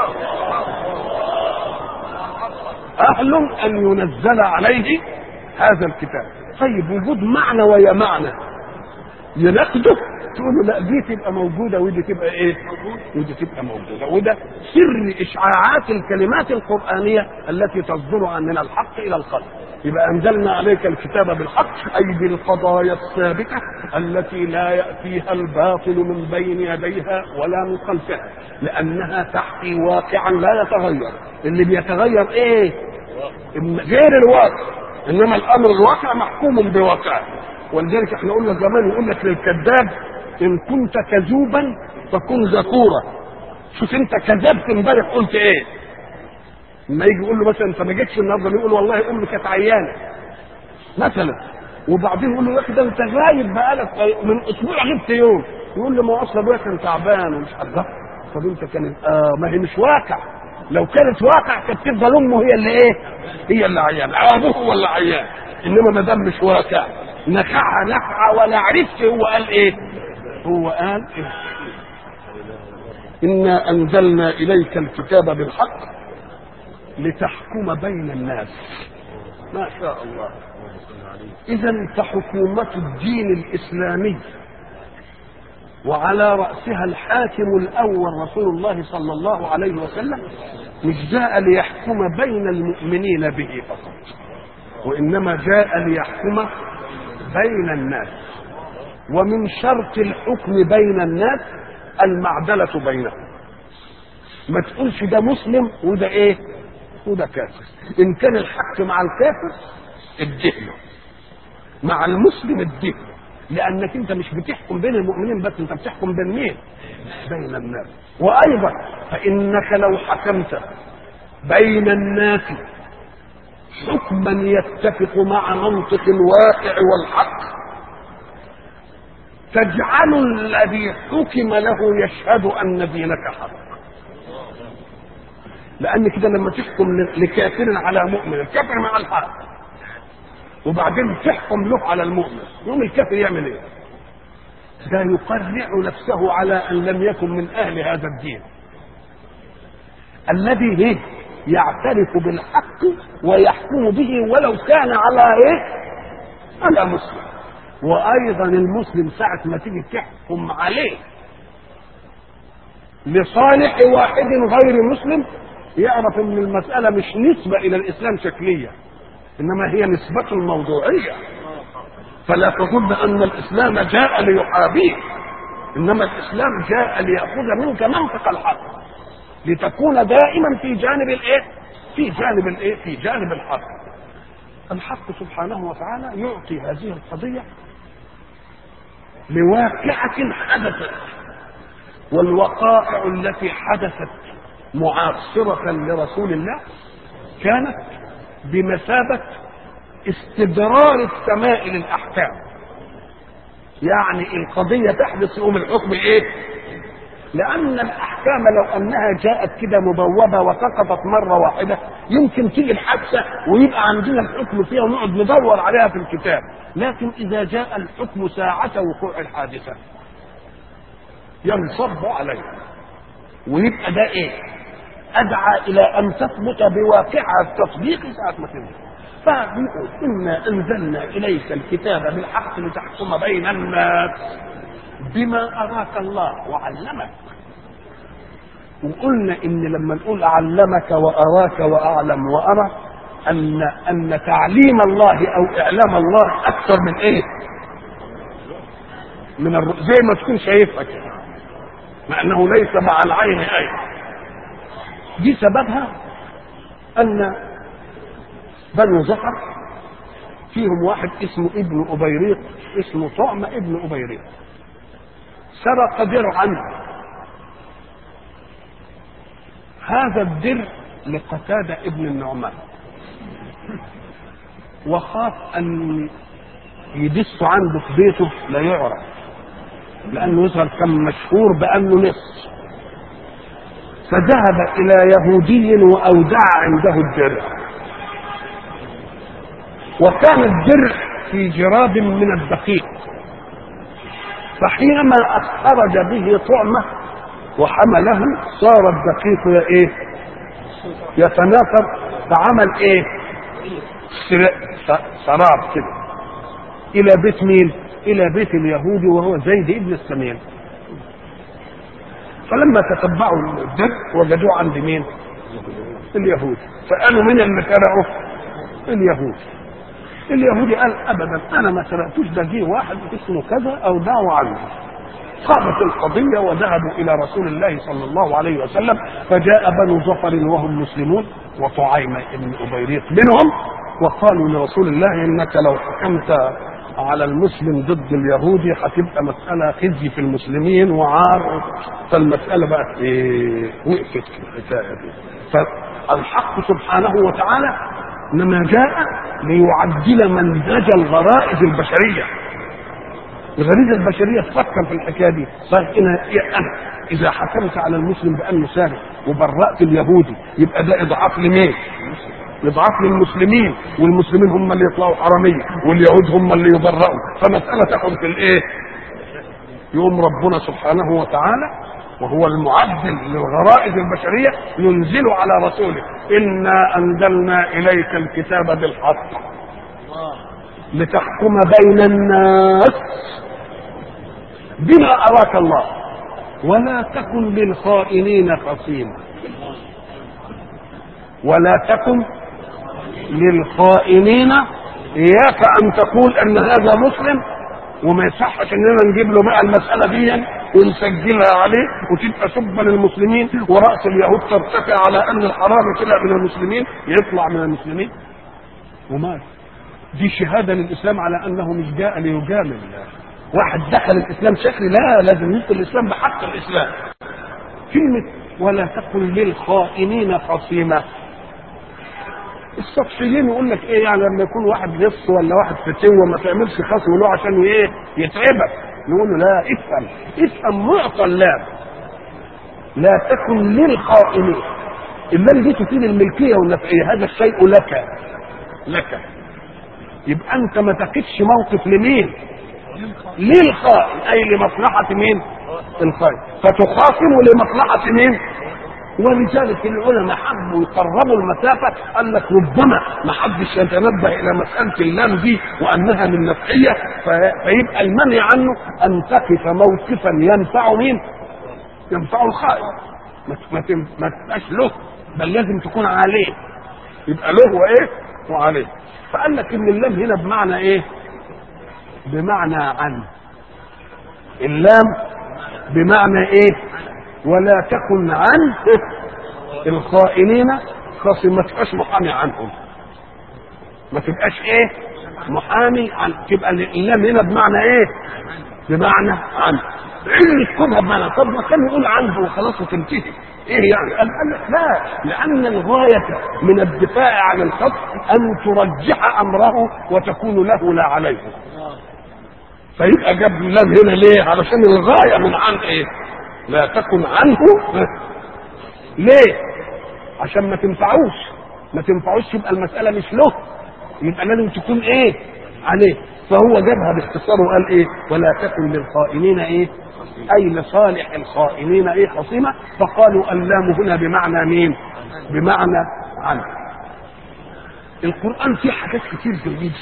اهل ان ينزل عليه هذا الكتاب طيب وجود معنى ويا معنى ينقده تقول له لا دي تبقى موجوده ودي تبقى ايه؟ ودي تبقى موجوده وده سر اشعاعات الكلمات القرانيه التي تصدر عن الحق الى الخلق يبقى انزلنا عليك الكتاب بالحق اي بالقضايا الثابته التي لا ياتيها الباطل من بين يديها ولا من خلفها لانها تحكي واقعا لا يتغير اللي بيتغير ايه؟ غير الواقع انما الامر الواقع محكوم بواقعه ولذلك احنا قلنا زمان يقول لك للكذاب ان كنت كذوبا فكن ذكورا شوف انت كذبت امبارح قلت ايه لما يجي يقول له مثلا انت ما جيتش النهارده يقول والله امي كانت عيانه مثلا وبعدين يقول له يا اخي ده انت غايب بقالك من اسبوع غبت يوم يقول له ما هو اصل ابويا كان تعبان ومش عارف طب انت كانت اه ما هي مش واقع لو كانت واقع كانت تفضل امه هي اللي ايه؟ هي اللي عيان او ابوه هو اللي عيان انما ما دام مش واقع نخعها نخعه ولا عرفت هو قال ايه؟ هو قال إيه؟ إنا أنزلنا إليك الكتاب بالحق لتحكم بين الناس ما شاء الله إذا فحكومة الدين الإسلامي وعلى رأسها الحاكم الأول رسول الله صلى الله عليه وسلم مش جاء ليحكم بين المؤمنين به فقط وإنما جاء ليحكم بين الناس ومن شرط الحكم بين الناس المعدلة بينهم ما تقولش ده مسلم وده ايه وده كافر ان كان الحق مع الكافر ادهله مع المسلم ادهله لانك انت مش بتحكم بين المؤمنين بس انت بتحكم بين مين بين الناس وايضا فانك لو حكمت بين الناس حكما يتفق مع منطق الواقع والحق تجعل الذي حكم له يشهد ان دينك حق لان كده لما تحكم لكافر على مؤمن الكافر مع الحق وبعدين تحكم له على المؤمن يوم الكافر يعمل ايه ده يقرع نفسه على ان لم يكن من اهل هذا الدين الذي ايه يعترف بالحق ويحكم به ولو كان على ايه على مسلم وايضا المسلم ساعه ما تيجي تحكم عليه لصالح واحد غير مسلم يعرف ان المساله مش نسبه الى الاسلام شكليه انما هي نسبه موضوعيه فلا تظن ان الاسلام جاء ليحابيه انما الاسلام جاء لياخذ منك منطق الحق لتكون دائما في جانب الايه في جانب الايه في جانب الحق الحق سبحانه وتعالى يعطي هذه القضيه لواقعة حدثت والوقائع التي حدثت معاصرة لرسول الله كانت بمثابة استدرار السماء للأحكام يعني القضية تحدث يوم الحكم ايه لأن الأحكام لو أنها جاءت كده مبوبة وسقطت مرة واحدة يمكن تيجي الحادثة ويبقى عندنا الحكم فيها ونقعد ندور عليها في الكتاب لكن إذا جاء الحكم ساعة وقوع الحادثة ينصب عليه ويبقى ده إيه؟ أدعى إلى أن تثبت بواقعها التطبيق ساعة ما تنزل فبنقول إنا أنزلنا إليك الكتاب بالحق لتحكم بين الناس بما أراك الله وعلمك وقلنا إن لما نقول علمك وأراك وأعلم وأرى أن أن تعليم الله أو إعلام الله أكثر من إيه؟ من الر... زي ما تكون شايفها كده مع انه ليس مع العين اي دي سببها ان بنو زفر فيهم واحد اسمه ابن أبيريق اسمه طعم ابن أبيريق سرق درعا هذا الدرع لقتادة ابن النعمان وخاف أن يدس عنده في بيته لا يعرف لأنه يظهر كان مشهور بأنه نص فذهب إلى يهودي وأودع عنده الدرع وكان الدرع في جراب من الدقيق فحينما خرج به طعمه وحمله صار الدقيق ايه يتناثر فعمل ايه سراب كده الى بيت مين الى بيت اليهودي وهو زيد ابن السمين فلما تتبعوا الدرع وجدوه عند مين اليهود فقالوا من اللي سرقه اليهود اليهودي قال ابدا انا ما سرقتوش ده جه واحد اسمه كذا او دعوا عنه قامت القضية وذهبوا إلى رسول الله صلى الله عليه وسلم فجاء بنو زفر وهم مسلمون وطعيمة بن أبيريق منهم وقالوا لرسول الله إنك لو حكمت على المسلم ضد اليهودي هتبقى مسألة خزي في المسلمين وعار فالمسألة بقت إيه وقفت في الحكاية دي فالحق سبحانه وتعالى انما جاء ليعدل منهج الغرائز البشريه الغريزه البشريه تفكر في الحكايه دي صحيح انا انا اذا حكمت على المسلم بانه سارق وبرأت اليهودي يبقى ده اضعاف لمين؟ اضعاف للمسلمين والمسلمين هم اللي يطلعوا حراميه واليهود هم اللي يبرأوا فمساله تاخد في الايه؟ يقوم ربنا سبحانه وتعالى وهو المعدل للغرائز البشرية ينزل على رسوله إنا أنزلنا إليك الكتاب بالحق لتحكم بين الناس بما أراك الله ولا تكن للخائنين خصيما ولا تكن للخائنين إياك أن تقول أن هذا مسلم وما يصحش اننا نجيب له بقى المساله دي ونسجلها عليه وتبقى سبا للمسلمين وراس اليهود ترتفع على ان الحرام طلع من المسلمين يطلع من المسلمين ومات دي شهاده للاسلام على انه مش جاء ليجامل واحد دخل الاسلام شكلي لا لازم يدخل الاسلام بحق الاسلام كلمه ولا تكن للخائنين خصيما السطحيين يقول لك ايه يعني لما يكون واحد لص ولا واحد فتوه ما تعملش خصم له عشان ايه يتعبك نقول له لا افهم افهم معطى اللام لا تكن للخائنين اللام دي تفيد الملكيه والنفعيه هذا الشيء لك لك يبقى انت ما تقفش موقف لمين للخائن اي لمصلحه مين الخائن فتخاصم لمصلحه مين ولذلك العلماء حبوا يقربوا المسافه قال لك ربما ما حدش يتنبه الى مساله اللام دي وانها من نفعيه فيبقى المنع عنه ان تقف موقفا ينفع مين؟ ينفع الخائن ما ما تبقاش له بل لازم تكون عليه يبقى له وايه؟ وعليه فقال لك ان اللام هنا بمعنى ايه؟ بمعنى عن اللام بمعنى ايه؟ ولا تكن عن الخائنين خاصم ما تبقاش محامي عنهم ما تبقاش ايه محامي عن تبقى اللام هنا بمعنى ايه بمعنى عن علة كونها بمعنى طب ما كان يقول عنه وخلاص وتنتهي ايه يعني قال قال لا لان الغايه من الدفاع عن الخط ان ترجح امره وتكون له لا عليه فيبقى جاب اللام هنا ليه علشان الغايه من عن ايه لا تكن عنه ليه عشان ما تنفعوش ما تنفعوش يبقى المسألة مش له يبقى لازم تكون ايه عليه فهو جابها باختصار وقال ايه ولا تكن للخائنين ايه اي لصالح الخائنين ايه خصيمة فقالوا اللام هنا بمعنى مين بمعنى عنه القرآن فيه حاجات كتير جديدة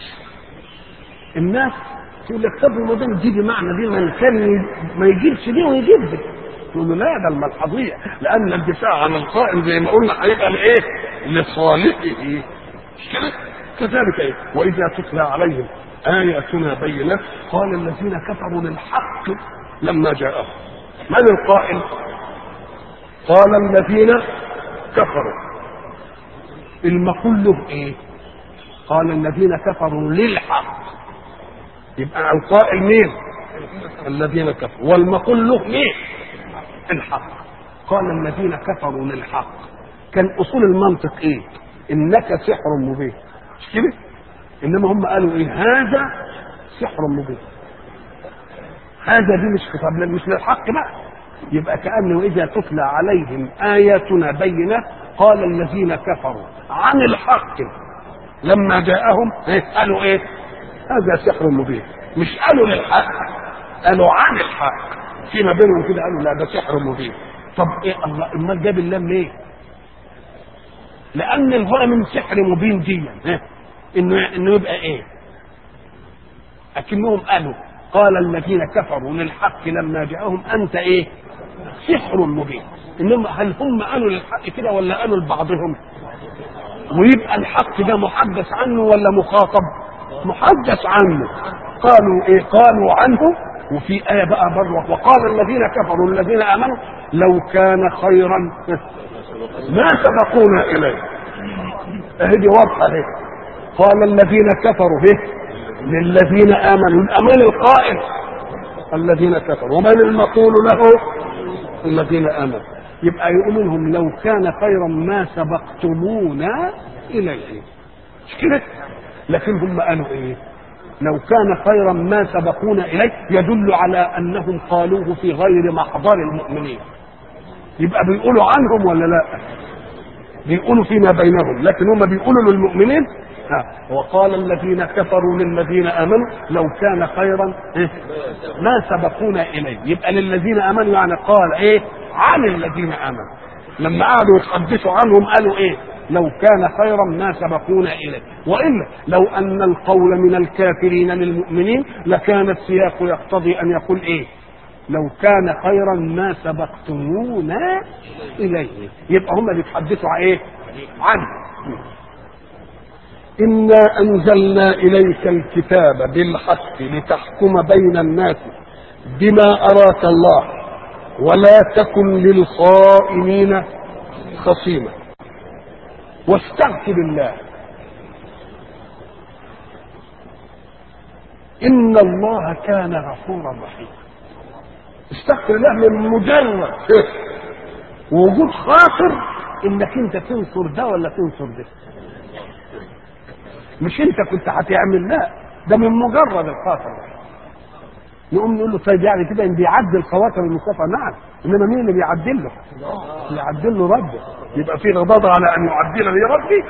الناس تقول لك طب ما دام دي بمعنى دي من كان ما يجيبش دي ويجيب دي تقول له لا ده الملحظيه لان الدفاع عن القائم زي ما قلنا هيبقى لايه؟ لصالحه مش كده؟ كذلك ايه؟ واذا تتلى عليهم آياتنا بينات قال الذين كفروا للحق لما جاءهم من القائل قال الذين كفروا المقول له ايه قال الذين كفروا للحق يبقى القائل مين الذين كفروا والمقول له مين الحق قال الذين كفروا للحق كان اصول المنطق ايه انك سحر مبين مش كده انما هم قالوا ايه هذا سحر مبين هذا دي مش خطاب لا مش للحق بقى يبقى كانه اذا تتلى عليهم اياتنا بينات قال الذين كفروا عن الحق لما جاءهم إيه؟ قالوا ايه هذا سحر مبين مش قالوا للحق قالوا عن الحق فيما بينهم كده قالوا لا ده سحر مبين طب ايه الله امال جاب اللام ليه لان الغايه من سحر مبين دي إيه؟ انه انه يبقى ايه اكنهم قالوا قال الذين كفروا للحق لما جاءهم انت ايه سحر مبين انما هل هم قالوا للحق كده ولا قالوا لبعضهم ويبقى الحق ده محدث عنه ولا مخاطب محدث عنه قالوا ايه قالوا عنه وفي آية بقى بره وقال الذين كفروا الذين آمنوا لو كان خيرا ما سبقونا إليه اهدي واضحة اهي قال الذين كفروا به للذين آمنوا الأمان القائل الذين كفروا ومن المقول له الذين آمنوا يبقى يقولوا لهم لو كان خيرا ما سبقتمونا إليه مش كده لكن هم قالوا ايه لو كان خيرا ما سبقونا اليه يدل على انهم قالوه في غير محضر المؤمنين يبقى بيقولوا عنهم ولا لا بيقولوا فيما بينهم لكن هم بيقولوا للمؤمنين ها وقال الذين كفروا للذين امنوا لو كان خيرا إيه؟ ما سبقونا اليه يبقى للذين امنوا يعني قال ايه عن الذين امنوا لما قعدوا يتحدثوا عنهم قالوا ايه لو كان خيرا ما سبقونا اليه والا لو ان القول من الكافرين للمؤمنين لكان السياق يقتضي ان يقول ايه لو كان خيرا ما سبقتمونا اليه يبقى هم بيتحدثوا عن ايه عنه انا انزلنا اليك الكتاب بالحق لتحكم بين الناس بما اراك الله ولا تكن للخائنين خصيما واستغفر الله ان الله كان غفورا رحيما استغفر الله من مجرد وجود خاطر انك انت تنصر ده ولا تنصر ده مش انت كنت هتعمل لا ده من مجرد الخاطر نقوم نقول له طيب يعني كده ان بيعدل خواطر المصطفى نعم انما مين اللي بيعدل له؟ بيعدل له ربه يبقى في غضاضه على ان يعدل لي ربي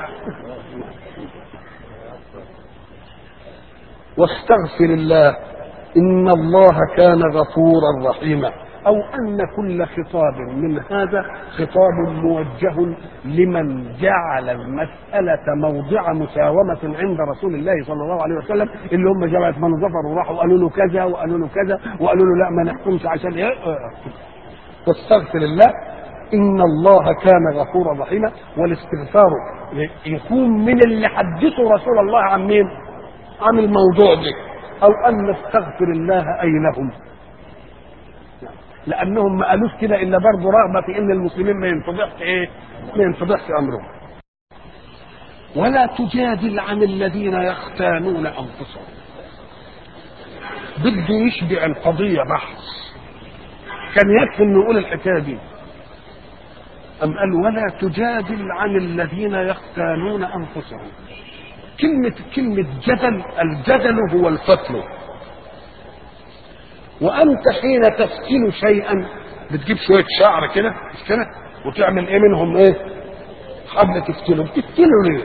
واستغفر الله ان الله كان غفورا رحيما او ان كل خطاب من هذا خطاب موجه لمن جعل المساله موضع مساومه عند رسول الله صلى الله عليه وسلم اللي هم جماعه من ظفر وراحوا قالوا له كذا وقالوا له كذا وقالوا له لا ما نحكمش عشان ايه واستغفر الله ان الله كان غفورا رحيما والاستغفار يكون من اللي حدثوا رسول الله عن مين؟ عن الموضوع ده او ان نستغفر الله اي لهم لانهم ما قالوش كده الا برضه رغبه في ان المسلمين ما ينفضحش ايه؟ ما ينفضحش امرهم. ولا تجادل عن الذين يختانون انفسهم. بده يشبع القضيه بحث. كان يكفي انه يقول الحكايه دي. أم قال ولا تجادل عن الذين يختانون أنفسهم كلمة كلمة جدل الجدل هو الفتل وأنت حين تفتل شيئا بتجيب شوية شعر كده مش كده وتعمل إيه منهم إيه حبل تفتله بتفتله ليه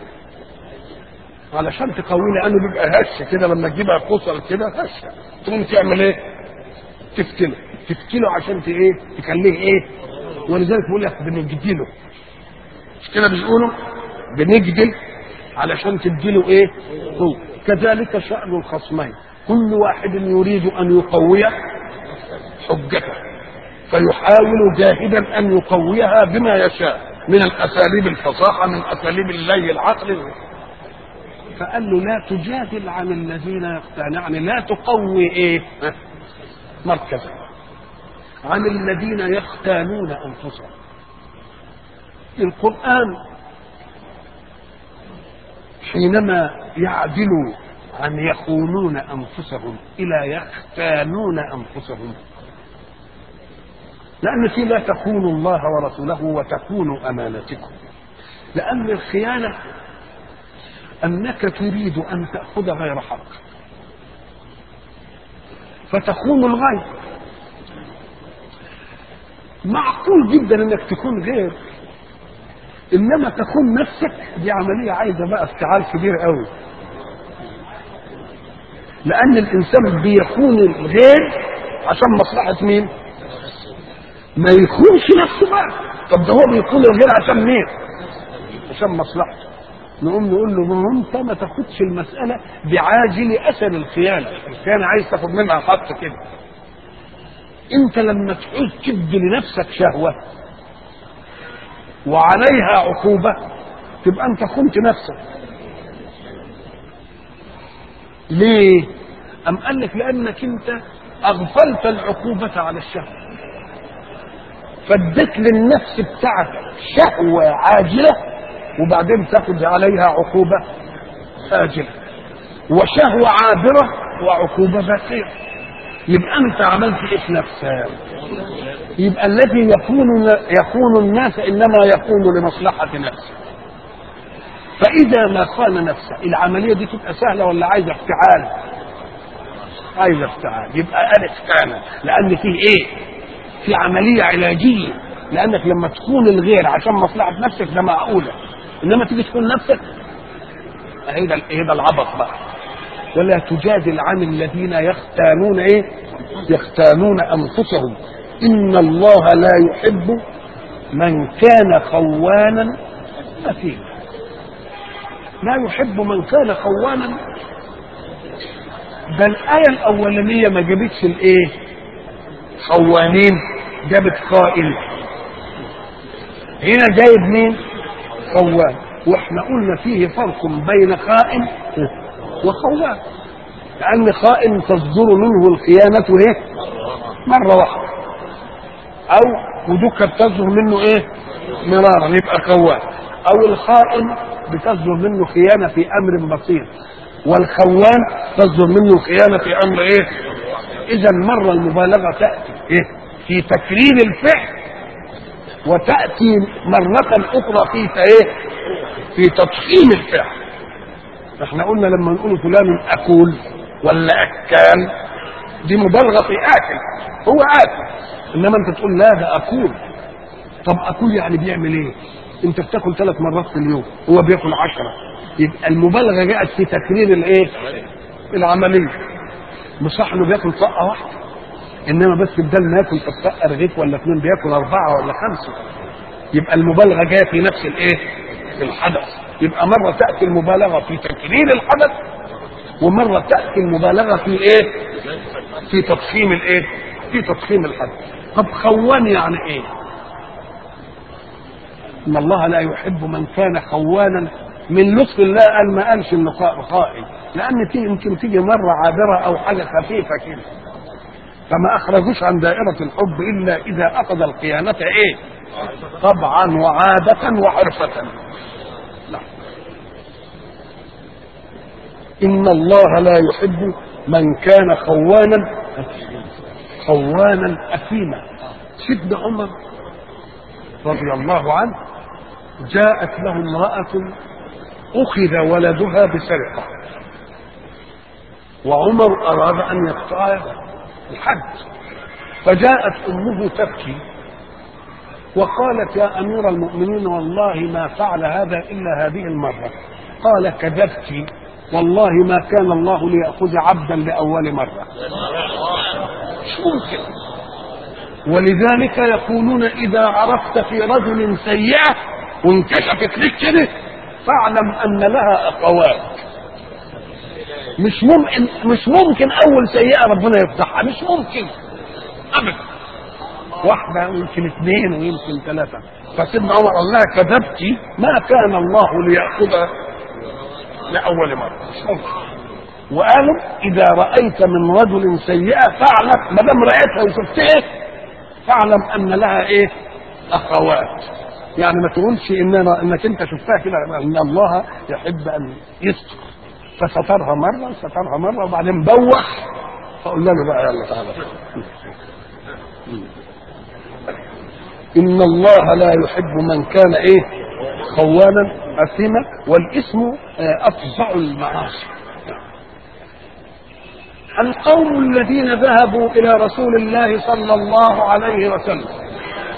علشان تقوي لأنه بيبقى هش كده لما تجيبها قصر كده هش تقوم تعمل إيه تفتله تفتله عشان ت- ايه تخليه ايه ولذلك بيقول لك بنجدله مش كده بيقولوا بنجدل علشان تديله ايه هو كذلك شأن الخصمين كل واحد يريد ان يقوي حجته فيحاول جاهدا ان يقويها بما يشاء من الاساليب الفصاحه من اساليب اللي العقل فقال له لا تجادل عن الذين يختان يعني لا تقوي ايه مركزا عن الذين يختانون انفسهم القران حينما يعدل عن يخونون انفسهم الى يختانون انفسهم لان في لا تخونوا الله ورسوله وتخونوا امانتكم لان الخيانه انك تريد ان تاخذ غير حق فتخون الغير معقول جدا انك تكون غير انما تكون نفسك دي عمليه عايزه بقى افتعال كبير قوي لان الانسان بيخون الغير عشان مصلحه مين ما يخونش نفسه بقى طب ده هو بيخون الغير عشان مين عشان مصلحته نقوم نقول له ما هو انت ما تاخدش المساله بعاجل اثر الخيانه الخيانه عايز تاخد منها خط كده انت لما تعوز تدي لنفسك شهوه وعليها عقوبه تبقى انت خنت نفسك ليه ام قال لك لانك انت اغفلت العقوبه على الشهوه فاديت للنفس بتاعتك شهوه عاجله وبعدين تاخذ عليها عقوبة آجلة وشهوة عابرة وعقوبة باقية يبقى أنت عملت إيه في نفسك؟ يبقى الذي يكون يكون الناس إنما يكون لمصلحة نفسه فإذا ما خان نفسه العملية دي تبقى سهلة ولا عايزة افتعال؟ عايزة افتعال يبقى ألف كان لأن فيه إيه؟ في عملية علاجية لأنك لما تكون الغير عشان مصلحة نفسك ده معقولة انما تيجي تكون نفسك اهي ده ايه ده العبط بقى ولا تجادل عن الذين يختانون ايه يختانون انفسهم ان الله لا يحب من كان خوانا اثيما لا يحب من كان خوانا ده الآية الأولانية ما جابتش الإيه؟ خوانين جابت خائن هنا جايب مين؟ خوان واحنا قلنا فيه فرق بين خائن وخوان لان خائن تصدر منه الخيانة ايه مرة واحدة او ودك بتصدر منه ايه مرارا يبقى خوان او الخائن بتصدر منه خيانة في امر بسيط والخوان تصدر منه الخيانة في امر ايه اذا مرة المبالغة تأتي ايه في تكرير الفعل وتأتي مرة أخرى في إيه؟ في تضخيم الفعل. احنا قلنا لما نقول فلان أكول ولا أكال دي مبالغة في آكل هو آكل إنما أنت تقول لا ده أكول طب أكول يعني بيعمل إيه؟ أنت بتاكل ثلاث مرات في اليوم هو بياكل عشرة يبقى المبالغة جاءت في تكرير الإيه؟ العملية مش صح إنه بياكل طاقة واحدة انما بس بدل ما ياكل تتسقى رغيف ولا اثنين بياكل اربعه ولا خمسه يبقى المبالغه جايه في نفس الايه؟ الحدث يبقى مره تاتي المبالغه في تكرير الحدث ومره تاتي المبالغه في ايه؟ في تضخيم الايه؟ في تضخيم الحدث طب خوان يعني ايه؟ ان الله لا يحب من كان خوانا من لطف الله قال ما قالش انه خائن لان تيجي يمكن تيجي مره عابره او حاجه خفيفه كده فما اخرجوش عن دائرة الحب الا اذا اخذ الخيانة ايه طبعا وعادة وعرفة لا. ان الله لا يحب من كان خوانا خوانا اثيما سيدنا عمر رضي الله عنه جاءت له امرأة أخذ ولدها بسرقة وعمر أراد أن يقطع الحج فجاءت امه تبكي وقالت يا امير المؤمنين والله ما فعل هذا الا هذه المره قال كذبت والله ما كان الله ليأخذ عبدا لأول مرة مش ممكن ولذلك يقولون إذا عرفت في رجل سيئة وانكشفت لك كده فاعلم أن لها أخوات مش ممكن مش ممكن أول سيئة ربنا يفتحها مش ممكن أبدا واحدة ويمكن اثنين ويمكن ثلاثة فسيدنا عمر قال لها كذبتي ما كان الله ليأخذ لاول مره وقالوا اذا رايت من رجل سيئه فاعلم ما دام رايتها وشفتها فاعلم ان لها ايه اخوات يعني ما تقولش ان أنا انك انت شفتها كده ان الله يحب ان يستر فسترها مره سترها مره وبعدين بوح فقلنا له بقى يلا تعالى ان الله لا يحب من كان ايه خوانا اثيما والاسم آه، افظع المعاصي القوم الذين ذهبوا الى رسول الله صلى الله عليه وسلم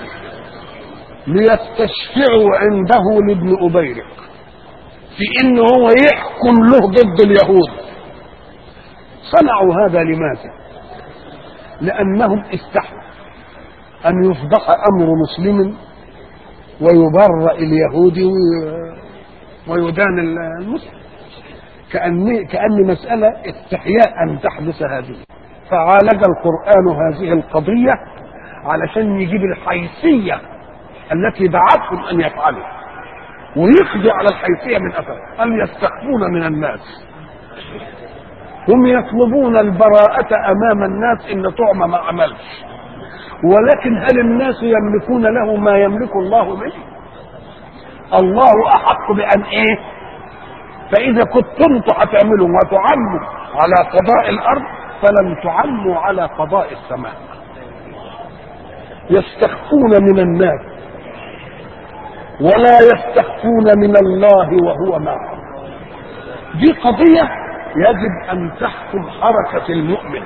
ليستشفعوا عنده لابن ابيرق في انه هو يحكم له ضد اليهود صنعوا هذا لماذا لانهم استحوا ان يفضح امر مسلم ويبرأ اليهودي وي- ويدان المسلم كأن كأن مسألة استحياء أن تحدث هذه فعالج القرآن هذه القضية علشان يجيب الحيثية التي دعتهم أن يفعلوا ويقضي على الحيثية من أثر أن يستخفون من الناس هم يطلبون البراءة أمام الناس إن طعم ما عملش ولكن هل الناس يملكون له ما يملك الله منه الله أحق بأن إيه فإذا كنتم هتعملوا وتعموا على قضاء الأرض فلن تعموا على قضاء السماء يستخفون من الناس ولا يستخفون من الله وهو معهم دي قضية يجب أن تحكم حركة المؤمن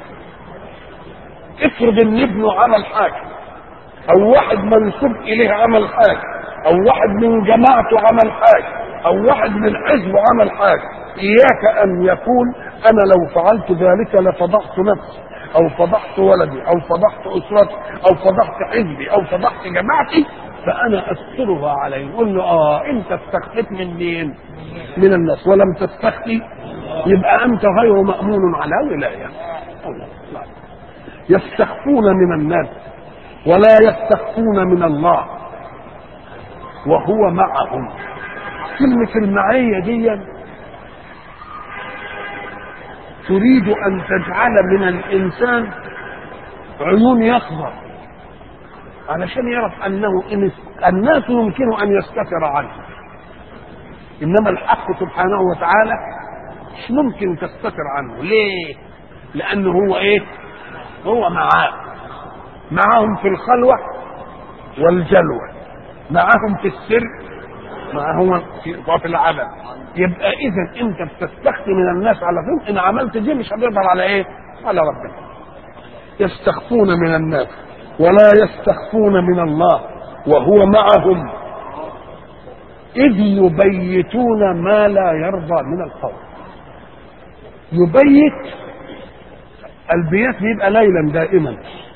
افرض ان ابنه عمل حاجة أو واحد منسوب إليه عمل حاجة أو واحد من جماعته عمل حاجة أو واحد من حزبه عمل حاجة إياك أن يقول أنا لو فعلت ذلك لفضحت نفسي أو فضحت ولدي أو فضحت أسرتي أو فضحت حزبي أو فضحت جماعتي فأنا أسترها عليه يقول له آه أنت استخفيت من مين؟ من الناس ولم تستخفي يبقى أنت غير مأمون على ولاية يستخفون من الناس ولا يستخفون من الله وهو معهم كلمة المعية دي تريد أن تجعل من الإنسان عيون يقظة علشان يعرف أنه إن الناس يمكن أن يستتر عنه إنما الحق سبحانه وتعالى مش ممكن تستتر عنه ليه؟ لأنه هو إيه؟ هو معاه معاهم في الخلوة والجلوة معاهم في السر معاهم في في العمل يبقى اذا انت بتستخفي من الناس على فهم ان عملت دي مش هتقدر على ايه على ربنا يستخفون من الناس ولا يستخفون من الله وهو معهم إذ يبيتون ما لا يرضى من القول يبيت البيات بيبقى ليلا دائما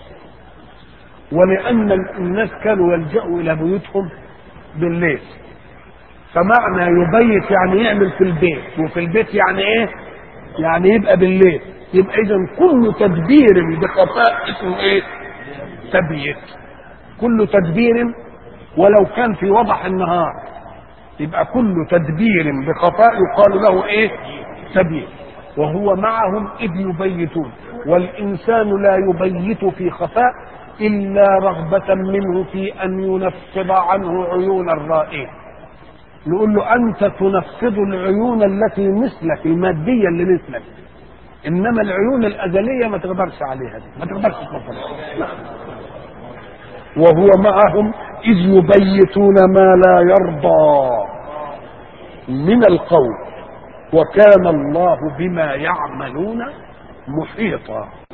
ولأن الناس كانوا يلجأوا إلى بيوتهم بالليل فمعنى يبيت يعني يعمل في البيت وفي البيت يعني ايه يعني يبقى بالليل يبقى اذا كل تدبير بخفاء اسمه ايه تبييت كل تدبير ولو كان في وضح النهار يبقى كل تدبير بخفاء يقال له ايه تبييت وهو معهم اذ يبيتون والانسان لا يبيت في خفاء الا رغبه منه في ان ينفض عنه عيون الرائين نقول له انت تنفض العيون التي مثلك الماديه اللي مثلك انما العيون الازليه ما تقدرش عليها دي ما تقدرش تنفضها وهو معهم اذ يبيتون ما لا يرضى من القول وكان الله بما يعملون محيطا